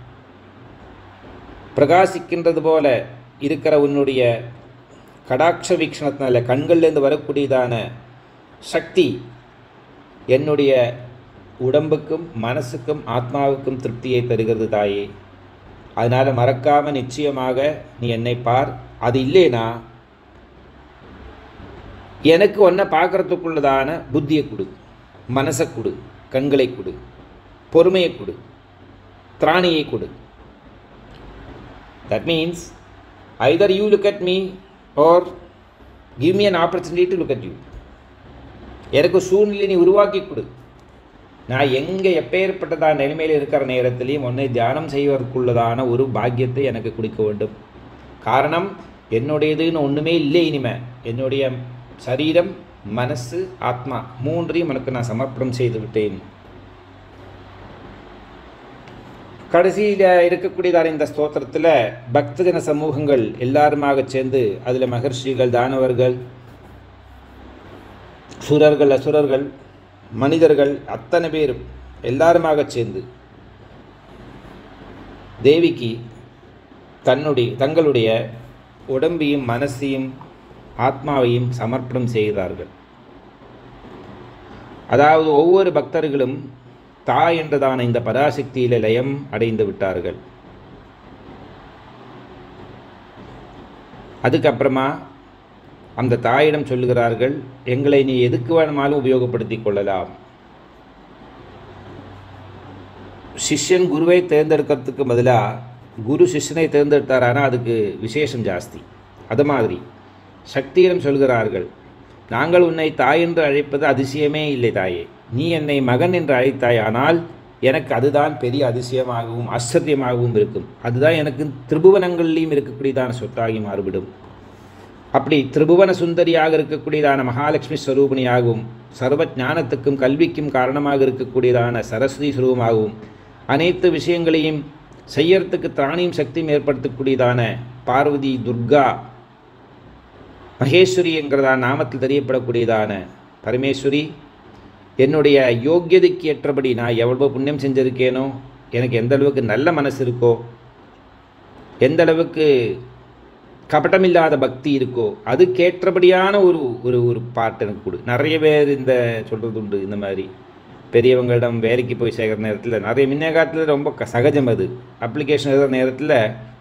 பிரகாசிக்கின்றது போல இருக்கிற உன்னுடைய கடாட்ச வீக்ஷணத்தினால கண்கள்லேருந்து வரக்கூடியதான சக்தி என்னுடைய உடம்புக்கும் மனசுக்கும் ஆத்மாவுக்கும் திருப்தியை தருகிறது தாயே அதனால் மறக்காமல் நிச்சயமாக நீ என்னை பார் அது இல்லைனா எனக்கு ஒன்றை பார்க்குறதுக்குள்ளதான புத்தியை கொடு மனசை கொடு கண்களை கொடு பொறுமையை கொடு திராணியை கொடு that means either you look at me or give me an opportunity to look at you எனக்கு சூழ்நிலை நீ உருவாக்கி கொடு நான் எங்கே எப்பேற்பட்டதான நிலைமையில் இருக்கிற நேரத்திலையும் உன்னை தியானம் செய்வதற்குள்ளதான ஒரு பாக்கியத்தை எனக்கு கொடுக்க வேண்டும் காரணம் என்னுடையதுன்னு ஒன்றுமே இல்லை இனிமே என்னுடைய சரீரம் மனசு ஆத்மா மூன்றையும் உனக்கு நான் சமர்ப்பணம் செய்து விட்டேன் கடைசியில் இருக்கக்கூடியதான இந்த ஸ்தோத்திரத்தில் பக்தஜன சமூகங்கள் எல்லாருமாக சேர்ந்து அதில் மகர்ஷிகள் தானவர்கள் சுரர்கள் அசுரர்கள் மனிதர்கள் அத்தனை பேரும் எல்லாருமாக சேர்ந்து தேவிக்கு தன்னுடைய தங்களுடைய உடம்பையும் மனசையும் ஆத்மாவையும் சமர்ப்பணம் செய்கிறார்கள் அதாவது ஒவ்வொரு பக்தர்களும் தாய் என்றதான இந்த பராசக்தியில லயம் அடைந்து விட்டார்கள் அதுக்கப்புறமா அந்த தாயிடம் சொல்லுகிறார்கள் எங்களை நீ எதுக்கு வேணுமாலும் உபயோகப்படுத்தி கொள்ளலாம் சிஷ்யன் குருவை தேர்ந்தெடுக்கிறதுக்கு பதிலாக குரு சிஷ்யனை தேர்ந்தெடுத்தார் ஆனால் அதுக்கு விசேஷம் ஜாஸ்தி அது மாதிரி சக்தியிடம் சொல்கிறார்கள் நாங்கள் உன்னை தாய் என்று அழைப்பது அதிசயமே இல்லை தாயே நீ என்னை மகன் என்று அழைத்தாய் ஆனால் எனக்கு அதுதான் பெரிய அதிசயமாகவும் ஆச்சரியமாகவும் இருக்கும் அதுதான் எனக்கு திரிபுவனங்கள்லேயும் இருக்கக்கூடியதான சொத்தாகி மாறுபடும் அப்படி திரிபுவன சுந்தரியாக இருக்கக்கூடியதான மகாலட்சுமி ஸ்வரூபிணியாகவும் சர்வ ஞானத்துக்கும் கல்விக்கும் காரணமாக இருக்கக்கூடியதான சரஸ்வதி ஸ்வரூபமாகவும் அனைத்து விஷயங்களையும் செய்யறதுக்கு திராணியும் சக்தியும் ஏற்படுத்தக்கூடியதான பார்வதி துர்கா மகேஸ்வரி என்கிறதான நாமத்தில் தெரியப்படக்கூடியதான பரமேஸ்வரி என்னுடைய யோக்கியதைக்கு ஏற்றபடி நான் எவ்வளோ புண்ணியம் செஞ்சிருக்கேனோ எனக்கு எந்த அளவுக்கு நல்ல மனசு இருக்கோ எந்த அளவுக்கு கபட்டமில்லாத பக்தி இருக்கோ அதுக்கேற்றபடியான ஒரு ஒரு ஒரு பாட்டு எனக்கு கொடு நிறைய பேர் இந்த சொல்கிறது உண்டு இந்த மாதிரி பெரியவங்களிடம் வேலைக்கு போய் சேர்க்குற நேரத்தில் நிறைய முன்ன காலத்தில் ரொம்ப க- சகஜம் அது அப்ளிகேஷன் எழுதுகிற நேரத்தில்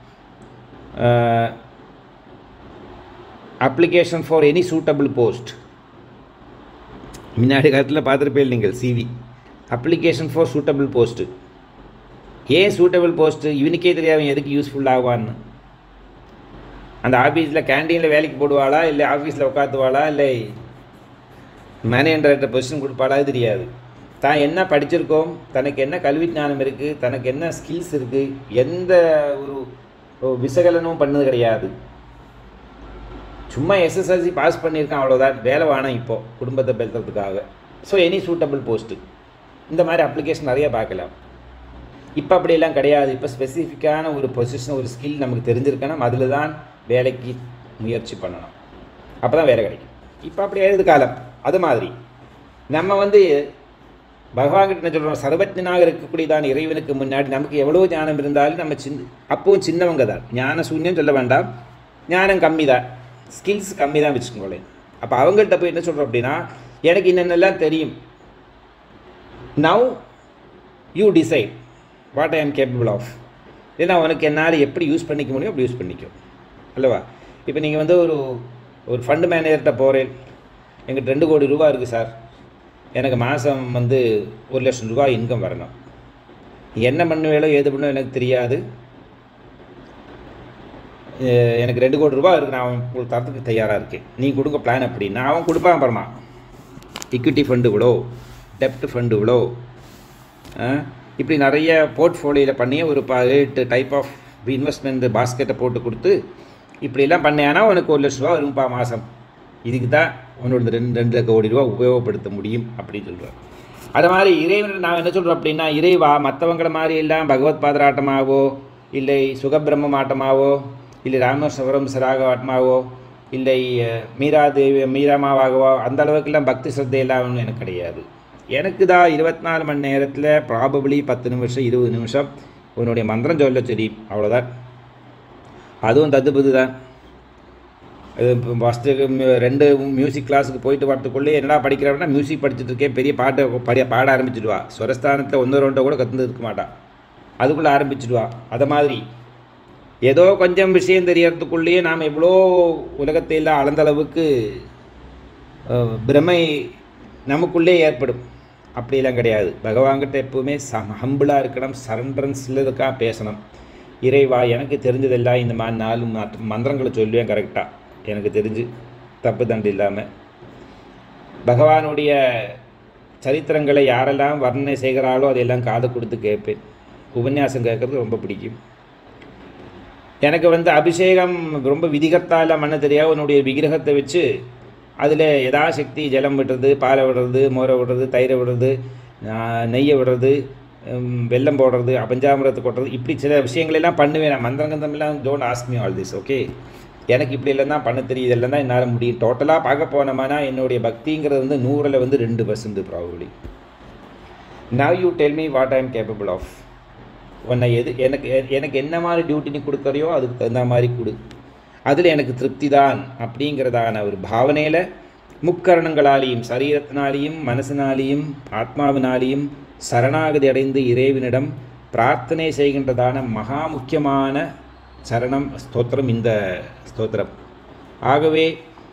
application for any suitable post முன்னாடி காலத்தில் பார்த்துருப்பேன் நீங்கள் CV application for suitable post ஏன் சூட்டபிள் போஸ்ட்டு இவனுக்கே தெரியாது எதுக்கு யூஸ்ஃபுல் ஆகுவான்னு அந்த ஆஃபீஸில் கேண்டீனில் வேலைக்கு போடுவாளா இல்லை ஆஃபீஸில் உட்காத்துவாளா இல்லை மேனேஜர் பொசிஷன் கொடுப்பாளா அது தெரியாது தான் என்ன படிச்சிருக்கோம் தனக்கு என்ன கல்வி ஞானம் இருக்குது தனக்கு என்ன ஸ்கில்ஸ் இருக்குது எந்த ஒரு ஒரு விசகலனும் பண்ணது கிடையாது சும்மா எஸ்எஸ்எல்சி பாஸ் பண்ணியிருக்கான் அவ்வளோதான் வேலை வேணாம் இப்போ குடும்பத்தை பெருக்கிறதுக்காக ஸோ எனி சூட்டபிள் போஸ்ட்டு இந்த மாதிரி அப்ளிகேஷன் நிறைய பார்க்கலாம் இப்போ அப்படியெல்லாம் கிடையாது இப்போ ஸ்பெசிஃபிக்கான ஒரு பொசிஷன் ஒரு ஸ்கில் நமக்கு தெரிஞ்சிருக்கணும் அதில் தான் வேலைக்கு முயற்சி பண்ணணும் அப்போ தான் வேலை கிடைக்கும் இப்போ அப்படி ஆயிடுது காலம் அது மாதிரி நம்ம வந்து பகவான்கிட்ட என்ன சொல்கிறோம் சர்வஜனாக இருக்கக்கூடியதான் இறைவனுக்கு முன்னாடி நமக்கு எவ்வளோ ஞானம் இருந்தாலும் நம்ம சின்ன அப்பவும் சின்னவங்க தான் ஞான சூன்யம் சொல்ல வேண்டாம் ஞானம் கம்மி தான் ஸ்கில்ஸ் கம்மி தான் வச்சுக்கோங்களேன் அப்போ அவங்கள்ட்ட போய் என்ன சொல்கிறோம் அப்படின்னா எனக்கு என்னென்னலாம் தெரியும் now you decide what I am capable of ஏன்னா உனக்கு என்னால் எப்படி யூஸ் பண்ணிக்க முடியும் அப்படி யூஸ் பண்ணிக்கோ அல்லவா இப்போ நீங்கள் வந்து ஒரு ஒரு ஃபண்டு மேனேஜர்கிட்ட போகிறேன் எங்கிட்ட ரெண்டு கோடி ரூபா இருக்குது சார் எனக்கு மாதம் வந்து ஒரு லட்சம் ரூபாய் இன்கம் வரணும் என்ன பண்ணுவேளோ ஏது பண்ணுவேன் எனக்கு தெரியாது அஹ் எனக்கு ரெண்டு கோடி ரூபாய் இருக்குது நான் அவன் உங்களுக்கு தரத்துக்கு தயாராக இருக்கேன் நீ கொடுங்க பிளான் அப்படி நான் அவன் கொடுப்பான் அப்புறமா இக்விட்டி ஃபண்டு இவ்வளோ டெப்ட் ஃபண்டு இவ்வளோ அஹ் இப்படி நிறைய போர்ட்ஃபோலியோவில் பண்ணி ஒரு எட்டு டைப் ஆஃப் இன்வெஸ்ட்மெண்ட் பாஸ்கெட்டை போட்டு கொடுத்து இப்படியெல்லாம் பண்ணேன்னா உனக்கு ஒரு லட்ச ரூபா வரும்பா மாதம் இதுக்கு தான் உன்னோட ரெண்டு ரெண்டு கோடி ரூபா உபயோகப்படுத்த முடியும் அப்படின்னு சொல்கிறார் அது மாதிரி இறைவன் நான் என்ன சொல்கிறோம் அப்படின்னா இறைவா மற்றவங்கள மாதிரி எல்லாம் பகவத் பாதராட்டமாவோ இல்லை சுகபிரம்மம் ஆட்டமாவோ இல்லை ராமேஸ்வரம் சராக ஆட்டமாவோ இல்லை அஹ், மீரா தேவி மீராமாவாகவோ அந்த அளவுக்குலாம் பக்தி ஸ்ரத்தையெல்லாம் ஒன்றும் எனக்கு கிடையாது எனக்கு தான் இருபத்தி நாலு மணி நேரத்தில் ப்ராபபிளி பத்து நிமிஷம் இருபது நிமிஷம் உன்னுடைய மந்திரம் சொல்ல தெரியும் அவ்வளோதான் அதுவும் தத்துபது தான் இது இப்போ ஃபஸ்ட்டு ரெண்டு மியூசிக் கிளாஸுக்கு போயிட்டு வரத்துக்குள்ளே என்னடா படிக்கிறவனா மியூசிக் படிச்சுட்டு இருக்கேன் பெரிய பாட்டை படி பாட ஆரம்பிச்சிடுவா ஸ்வரஸ்தானத்தில் ஒன்று ரெண்டோ கூட கற்றுந்து இருக்க மாட்டா அதுக்குள்ளே ஆரம்பிச்சிடுவா அதை மாதிரி ஏதோ கொஞ்சம் விஷயம் தெரியறதுக்குள்ளேயே நாம் எவ்வளோ உலகத்தை எல்லாம் அளந்த அளவுக்கு அஹ், பிரமை நமக்குள்ளே ஏற்படும் அப்படியெல்லாம் கிடையாது பகவான்கிட்ட எப்பவுமே சம் ஹம்பிளாக இருக்கணும் சரண்டரன்ஸ்லதுக்காக பேசணும் இறைவா எனக்கு தெரிஞ்சதெல்லாம் இந்த மாதிரி நாலு மத்- மந்திரங்களை சொல்லுவேன் கரெக்டாக எனக்கு தெரிஞ்சு தப்பு தண்டு இல்லாமல் பகவானுடைய சரித்திரங்களை யாரெல்லாம் வர்ணனை செய்கிறாளோ அதையெல்லாம் காது கொடுத்து கேட்பேன் உபன்யாசம் கேட்குறது ரொம்ப பிடிக்கும் எனக்கு வந்து அபிஷேகம் ரொம்ப விதிகத்தால மண்ண தெரியாது உன்னுடைய விக்கிரகத்தை வச்சு அதில் யதாசக்தி ஜலம் விடுறது பாலை விடுறது மோரை விடுறது தயிரை விடுறது ஆஹ், நெய்யை விடுறது உம், வெல்லம் போடுறது பஞ்சாமிரத்தை கொட்டுறது இப்படி சில விஷயங்களெல்லாம் பண்ணுவேன் நான் மந்திரங்கந்தமெல்லாம் don't ask me all this okay எனக்கு இப்படி எல்லாம் தான் பண்ண தெரியும் இதெல்லாம் தான் என்னால் முடியும் டோட்டலாக பார்க்க போனோம்னா என்னுடைய பக்திங்கிறது வந்து நூறில் வந்து ரெண்டு percent probably now you tell me what I am capable of உன்னை எது எனக்கு எ- எனக்கு என்ன மாதிரி டியூட்டி நீ கொடுக்குறியோ அதுக்கு தகுந்த மாதிரி கொடு அதில் எனக்கு திருப்தி தான் அப்படிங்கிறதான ஒரு பாவனையில் முக்கரணங்களாலேயும் சரீரத்தினாலேயும் மனசினாலேயும் ஆத்மாவினாலேயும் சரணாகதி அடைந்து இறைவனிடம் பிரார்த்தனை செய்கின்றதான மகா முக்கியமான சரணம் ஸ்தோத்திரம் இந்த ஸ்தோத்திரம் ஆகவே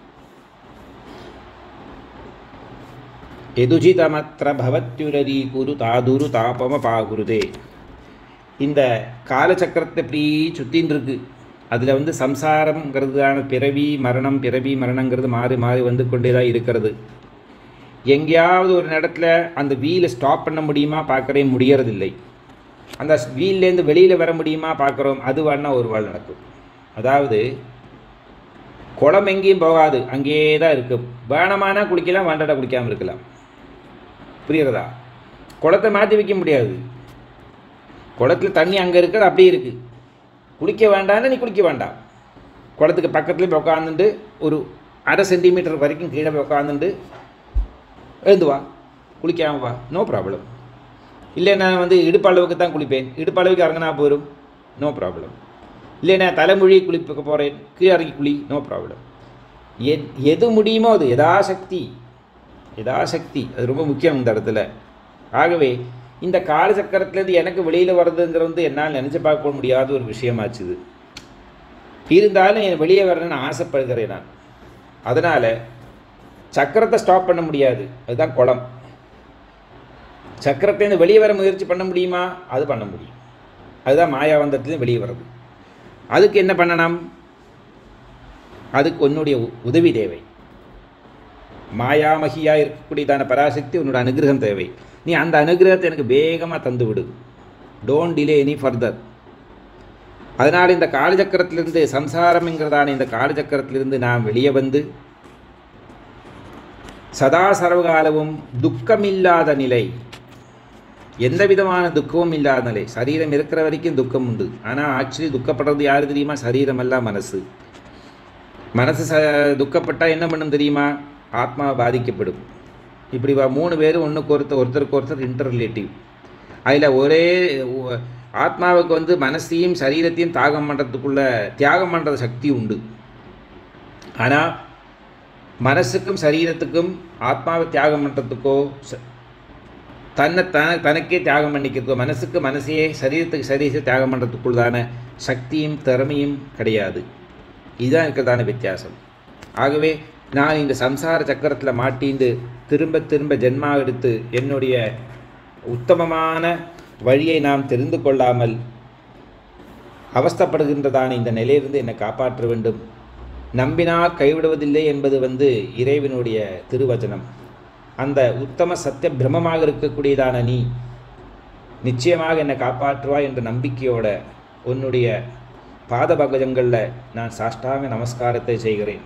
எதுஜிதமற்ற பவத்யுரரி குரு தாதுரு தாபம பாகுருதே இந்த காலச்சக்கரத்தை இப்படி சுத்தின்னு இருக்கு அதில் வந்து சம்சாரம்ங்கிறதுதான பிறவி மரணம் பிறவி மரணங்கிறது மாறி மாறி வந்து கொண்டே தான் இருக்கிறது எங்கேயாவது ஒரு இடத்துல அந்த வீலை ஸ்டாப் பண்ண முடியுமா பார்க்கறே முடியறதில்லை அந்த வீல்லேருந்து வெளியில் வர முடியுமா பார்க்குறோம் அது வேணா ஒரு வாழ் நடக்கும் அதாவது குளம் எங்கேயும் போகாது அங்கேயே தான் இருக்கும் வேணமானா குளிக்கலாம் வேண்டாடா குளிக்காமல் இருக்கலாம் புரியுறதா குளத்தை மாற்றி வைக்க முடியாது குளத்துல தண்ணி அங்கே இருக்கிறது அப்படியே இருக்குது குளிக்க வேண்டாம்னா நீ குளிக்க வேண்டாம் குளத்துக்கு பக்கத்துலேயே போய் உட்காந்துட்டு ஒரு அரை சென்டிமீட்டர் வரைக்கும் கீழே போய் உட்காந்துட்டு எழுந்து வா குளிக்காம வா நோ ப்ராப்ளம் இல்லை நான் வந்து இடுப்பளவுக்கு தான் குளிப்பேன் இடுப்பளவுக்கு இறங்கினா போரும் நோ ப்ராப்ளம் இல்லை நான் தலைமொழி குளிப்புக்க போகிறேன் கீழே இறங்கி குளி நோ ப்ராப்ளம் எத் எது முடியுமோ அது யதாசக்தி யதாசக்தி அது ரொம்ப முக்கியம் இந்த இடத்துல ஆகவே இந்த காலச்சக்கரத்துலேருந்து எனக்கு வெளியில் வர்றதுங்கிறது வந்து என்னால் நினச்சி பார்க்க முடியாத ஒரு விஷயமாச்சுது இருந்தாலும் என் வெளியே வரணும்னு ஆசைப்படுகிறேன் நான் அதனால் சக்கரத்தை ஸ்டாப் பண்ண முடியாது அதுதான் குளம் சக்கரத்துலேருந்து வெளியே வர முயற்சி பண்ண முடியுமா அது பண்ண முடியும் அதுதான் மாயாவந்தத்துலேருந்து வெளியே வர்றது அதுக்கு என்ன பண்ணணும் அதுக்கு உன்னுடைய உ- உதவி தேவை மாயாமகியாக இருக்கக்கூடியதான பராசக்தி உன்னோட அனுகிரகம் தேவை நீ அந்த அனுகிரகத்தை எனக்கு வேகமாக தந்து விடு டோன்ட் டிலே எனி ஃபர்தர் அதனால் இந்த காலச்சக்கரத்திலிருந்து சம்சாரம்ங்கிறதான இந்த காலச்சக்கரத்திலிருந்து நான் வெளியே வந்து சதா சர்வகாலமும் துக்கமில்லாத நிலை எந்த விதமான துக்கமும் இல்லாத நிலை சரீரம் இருக்கிற வரைக்கும் துக்கம் உண்டு ஆனால் ஆக்சுவலி துக்கப்படுறது யார் தெரியுமா சரீரம் எல்லாம் மனசு மனசு ச துக்கப்பட்டால் என்ன பண்ணும் தெரியுமா ஆத்மா பாதிக்கப்படும் இப்படி வா மூணு பேர் ஒன்றுக்கு ஒருத்தர் ஒருத்தருக்கு ஒருத்தர் இன்டர் ரிலேட்டிவ் அதில் ஒரே ஒ- ஆத்மாவுக்கு வந்து மனசையும் சரீரத்தையும் தியாகம் பண்ணுறதுக்குள்ள தியாகம் பண்ணுற சக்தி உண்டு ஆனால் மனசுக்கும் சரீரத்துக்கும் ஆத்மாவை தியாகம் பண்ணுறதுக்கோ ச- தன்னை தன தனக்கே தியாகம் பண்ணிக்கிறதோ மனசுக்கு மனசையே சரீரத்துக்கு சரீரத்தை தியாகம் பண்ணுறதுக்குள்ளதான சக்தியும் திறமையும் கிடையாது இதுதான் இருக்கிறதான வித்தியாசம் ஆகவே நான் இந்த சம்சார சக்கரத்தில் மாட்டிண்டு திரும்ப திரும்ப ஜென்மா எடுத்து என்னுடைய உத்தமமான வழியை நாம் தெரிந்து கொள்ளாமல் அவஸ்தைப்படுகின்றதான இந்த நிலையிலிருந்து என்னை காப்பாற்ற வேண்டும் நம்பினால் கைவிடுவதில்லை என்பது வந்து இறைவனுடைய திருவச்சனம் அந்த உத்தம சத்திய பிரம்மமாக இருக்கக்கூடியதான நீ நிச்சயமாக என்னை காப்பாற்றுவாய் என்ற நம்பிக்கையோட உன்னுடைய பாத பகஜங்களில் நான் சாஷ்டாங்க நமஸ்காரத்தை செய்கிறேன்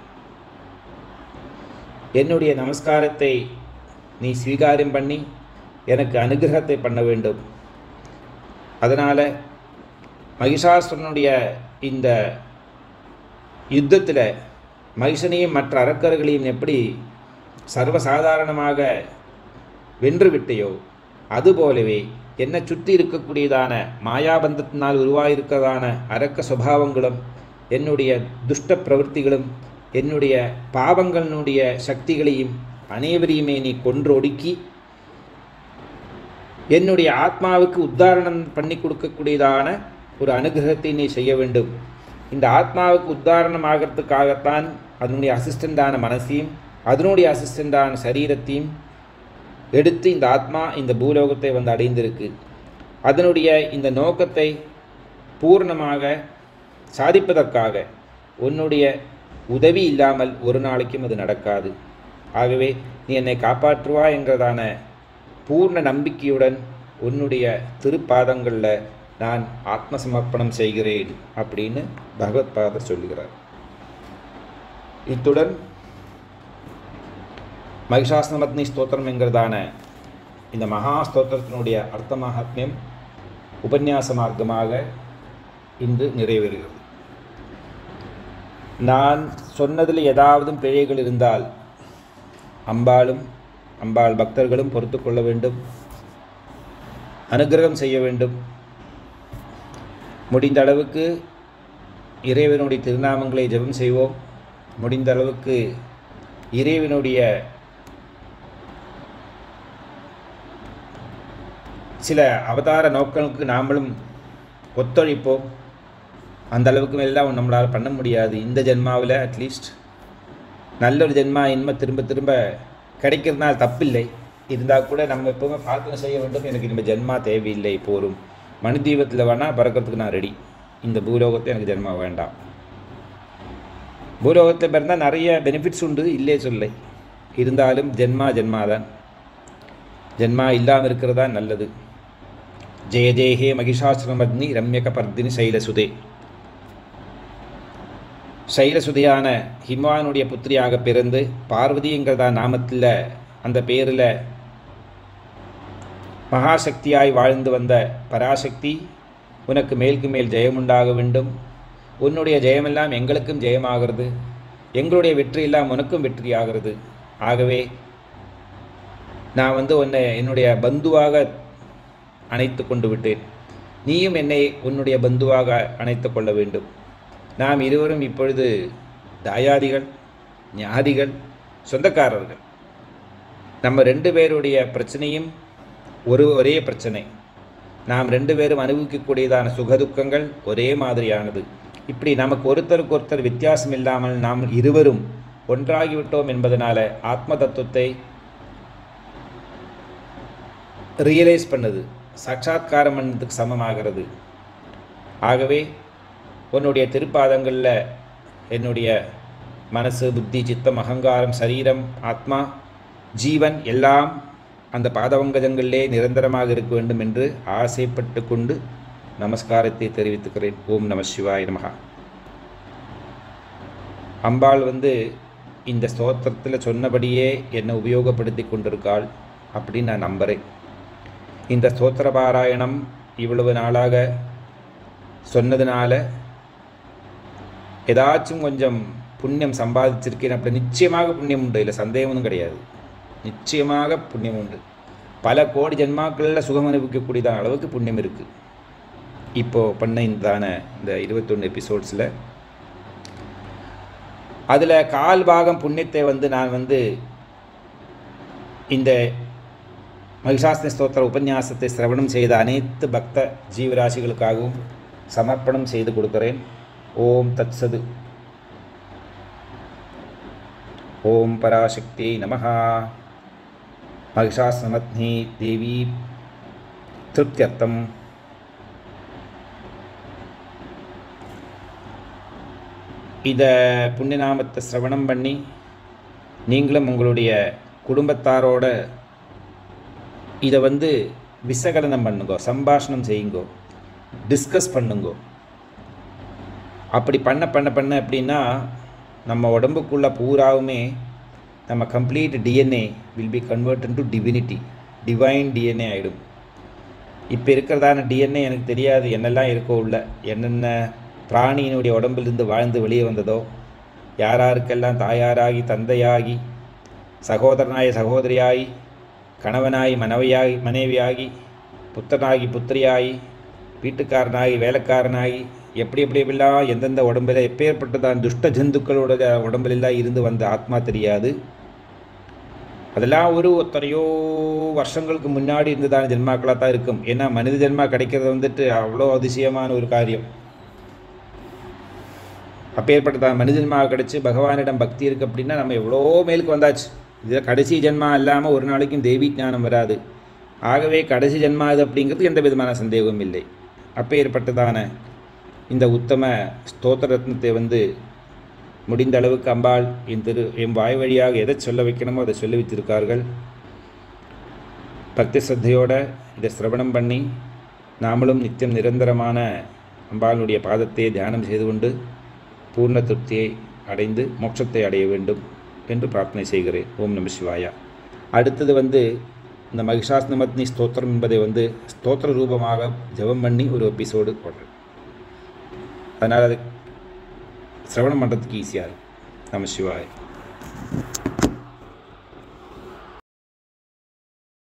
என்னுடைய நமஸ்காரத்தை நீ ஸ்வீகாரம் பண்ணி எனக்கு அனுகிரகத்தை பண்ண வேண்டும் அதனால் மகிஷாசுரனுடைய இந்த யுத்தத்தில் மகிஷனையும் மற்ற அரக்கர்களையும் எப்படி சர்வசாதாரணமாக வென்று விட்டையோ அதுபோலவே என்னை சுற்றி இருக்கக்கூடியதான மாயாபந்தத்தினால் உருவாயிருக்கிறதான அரக்க சுபாவங்களும் என்னுடைய துஷ்ட பிரவൃத்திகளும் என்னுடைய பாவங்களினுடைய சக்திகளையும் அனைவரையுமே நீ கொன்றொடுக்கி என்னுடைய ஆத்மாவுக்கு உத்தாரணம் பண்ணி கொடுக்கக்கூடியதான ஒரு அனுகிரகத்தை நீ செய்ய வேண்டும் இந்த ஆத்மாவுக்கு உத்தாரணம் ஆகிறதுக்காகத்தான் அதனுடைய அசிஸ்டண்டான மனசையும் அதனுடைய அசிஸ்டண்டான சரீரத்தையும் எடுத்து இந்த ஆத்மா இந்த பூலோகத்தை வந்து அடைந்திருக்கு அதனுடைய இந்த நோக்கத்தை பூர்ணமாக சாதிப்பதற்காக உன்னுடைய உதவி இல்லாமல் ஒரு நாளைக்கும் அது நடக்காது ஆகவே நீ என்னை காப்பாற்றுவா என்கிறதான பூர்ண நம்பிக்கையுடன் உன்னுடைய திருப்பாதங்களில் நான் ஆத்ம சமர்ப்பணம் செய்கிறேன் அப்படின்னு பகவத் பாதர் சொல்லுகிறார் இத்துடன் மகிஷாசனமத்னி ஸ்தோத்திரம் என்கிறதான இந்த மகா ஸ்தோத்திரத்தினுடைய அர்த்த மகாத்மியம் உபன்யாச மார்க்கமாக இன்று நிறைவேறுகிறது நான் சொன்னதில் ஏதாவது பிழைகள் இருந்தால் அம்பாளும் அம்பாள் பக்தர்களும் பொறுத்து கொள்ள வேண்டும் அனுகிரகம் செய்ய வேண்டும் முடிந்த அளவுக்கு இறைவனுடைய திருநாமங்களை ஜெபம் செய்வோம் முடிந்த அளவுக்கு இறைவனுடைய சில அவதார நோக்கங்களுக்கு நாமளும் ஒத்துழைப்போம் அந்த அளவுக்கு மேலாம் நம்மளால் பண்ண முடியாது இந்த ஜென்மாவில் அட்லீஸ்ட் நல்ல ஒரு ஜென்மா இன்மை திரும்ப திரும்ப கிடைக்கிறதுனால தப்பில்லை இருந்தால் கூட நம்ம எப்பவுமே பிரார்த்தனை செய்ய வேண்டும் எனக்கு நம்ம ஜென்மா தேவையில்லை போரும் மனு தீபத்தில் வேணால் பறக்கிறதுக்கு நான் ரெடி இந்த பூலோகத்தை எனக்கு ஜென்மா வேண்டாம் பூலோகத்தில் பிறந்தால் நிறைய பெனிஃபிட்ஸ் உண்டு இல்லே சொல்லை இருந்தாலும் ஜென்மா ஜென்மா தான் ஜென்மா இல்லாமல் இருக்கிறது தான் நல்லது ஜெய ஜெயஹே மகிஷாசுரமக்னி ரம்யக பர்தினி சைலசுதே சைலசுதையான ஹிமானுடைய புத்திரியாக பிறந்து பார்வதிங்கிறதா நாமத்தில் அந்த பேரில் மகாசக்தியாய் வாழ்ந்து வந்த பராசக்தி உனக்கு மேலுக்கு மேல் ஜெயமுண்டாக வேண்டும் உன்னுடைய ஜெயமெல்லாம் எங்களுக்கும் ஜெயமாகிறது எங்களுடைய வெற்றியெல்லாம் உனக்கும் வெற்றியாகிறது ஆகவே நான் வந்து உன்னை என்னுடைய பந்துவாக அணைத்து கொண்டு விட்டேன் நீயும் என்னை உன்னுடைய பந்துவாக அணைத்து கொள்ள வேண்டும் நாம் இருவரும் இப்பொழுது தாயாதிகள் ஞாதிகள் சொந்தக்காரர்கள் நம்ம ரெண்டு பேருடைய பிரச்சனையும் ஒரு ஒரே பிரச்சனை நாம் ரெண்டு பேரும் அனுபவிக்கக்கூடியதான சுகதுக்கங்கள் ஒரே மாதிரியானது இப்படி நமக்கு ஒருத்தருக்கு ஒருத்தர் வித்தியாசம் இல்லாமல் நாம் இருவரும் ஒன்றாகிவிட்டோம் என்பதனால ஆத்ம தத்துவத்தை ரியலைஸ் பண்ணுது சாட்சாத்காரம் பண்ணதுக்கு சமமாகிறது ஆகவே உன்னுடைய திருப்பாதங்களில் என்னுடைய மனசு புத்தி சித்தம் அகங்காரம் சரீரம் ஆத்மா ஜீவன் எல்லாம் அந்த பாதவங்கஜங்களிலே நிரந்தரமாக இருக்க வேண்டும் என்று ஆசைப்பட்டு கொண்டு நமஸ்காரத்தை தெரிவித்துக்கிறேன் ஓம் நம சிவாய நமகா அம்பாள் வந்து இந்த ஸ்தோத்திரத்தில் சொன்னபடியே என்னை உபயோகப்படுத்தி கொண்டிருக்காள் அப்படின்னு நான் நம்புகிறேன் இந்த ஸ்தோத்திர பாராயணம் இவ்வளவு நாளாக சொன்னதுனால ஏதாச்சும் கொஞ்சம் புண்ணியம் சம்பாதிச்சிருக்கேன் அப்படி நிச்சயமாக புண்ணியம் உண்டு இல்லை சந்தேகம் ஒன்றும் கிடையாது நிச்சயமாக புண்ணியம் உண்டு பல கோடி ஜென்மாக்களில் சுகம் அனுபவிக்கக்கூடியதான அளவுக்கு புண்ணியம் இருக்குது இப்போது பண்ண இந்தான இந்த இருபத்தொன்று எபிசோட்ஸில் அதில் கால் பாகம் புண்ணியத்தை வந்து நான் வந்து இந்த மகிஷாசன ஸ்தோத்திர உபன்யாசத்தை சிரவணம் செய்த அனைத்து பக்த ஜீவராசிகளுக்காகவும் சமர்ப்பணம் செய்து கொடுக்கிறேன் ஓம் தத்சது ஓம் பராசக்தி நமஹா மகிஷாசனமத்னி தேவி திருப்தியர்த்தம் இதை புண்ணியநாமத்தை சிரவணம் பண்ணி நீங்களும் உங்களுடைய குடும்பத்தாரோட இதை வந்து விசகலனம் பண்ணுங்கோ சம்பாஷணம் செய்யுங்கோ டிஸ்கஸ் பண்ணுங்கோ அப்படி பண்ண பண்ண பண்ண அப்படின்னா நம்ம உடம்புக்குள்ள பூராவுமே நம்ம complete DNA will be convert to divinity divine DNA ஆகிடும் இப்போ இருக்கிறதான டிஎன்ஏ எனக்கு தெரியாது என்னெல்லாம் இருக்கோ உள்ள என்னென்ன பிராணியினுடைய உடம்பிலிருந்து வாழ்ந்து வெளியே வந்ததோ யாராருக்கெல்லாம் தாயாராகி தந்தையாகி சகோதரனாய் சகோதரியாகி கணவனாய் மனைவியாகி மனைவியாகி புத்தனாகி புத்திரியாகி வீட்டுக்காரனாகி வேலைக்காரனாகி எப்படி எப்படி எப்படிலாம் எந்தெந்த உடம்பில் எப்பேற்பட்டதான் துஷ்ட ஜந்துக்களோட உடம்புலெல்லாம் இருந்து வந்த ஆத்மா தெரியாது அதெல்லாம் ஒரு எத்தனையோ வருஷங்களுக்கு முன்னாடி இருந்ததான ஜென்மாக்களாக தான் இருக்கும் ஏன்னா மனித ஜென்மா கிடைக்கிறது வந்துட்டு அவ்வளோ அதிசயமான ஒரு காரியம் அப்பேற்பட்டதான் மனித ஜென்மா கிடச்சி பகவானிடம் பக்தி இருக்குது அப்படின்னா நம்ம எவ்வளோ மேலுக்கு வந்தாச்சு இதில் கடைசி ஜென்மா இல்லாமல் ஒரு நாளைக்கும் தெய்வீ ஞானம் வராது ஆகவே கடைசி ஜென்மா இது அப்படிங்கிறது எந்த விதமான சந்தேகமும் இல்லை அப்பேற்பட்டதான இந்த உத்தம ஸ்தோத்திர ரத்னத்தை வந்து முடிந்த அளவுக்கு அம்பாள் என் திரு என் வாய் வழியாக எதை சொல்ல வைக்கணுமோ அதை சொல்லி வைத்திருக்கார்கள் பக்தி ஸ்ரத்தையோட இதை சிரவணம் பண்ணி நாமளும் நித்தியம் நிரந்தரமான அம்பாளுடைய பாதத்தை தியானம் செய்து கொண்டு பூர்ண திருப்தியை அடைந்து மோட்சத்தை அடைய வேண்டும் என்று பிரார்த்தனை செய்கிறேன் ஓம் நம சிவாயா அடுத்தது வந்து இந்த மகிஷாஸ்னமத்னி ஸ்தோத்திரம் என்பதை வந்து ஸ்தோத்திர ரூபமாக ஜெபம் பண்ணி ஒரு எபிசோடு போடுறேன் அதனால் அது சிரவணம் பண்ணுறதுக்கு ஈஸியாக இருக்கும் நம சிவாய்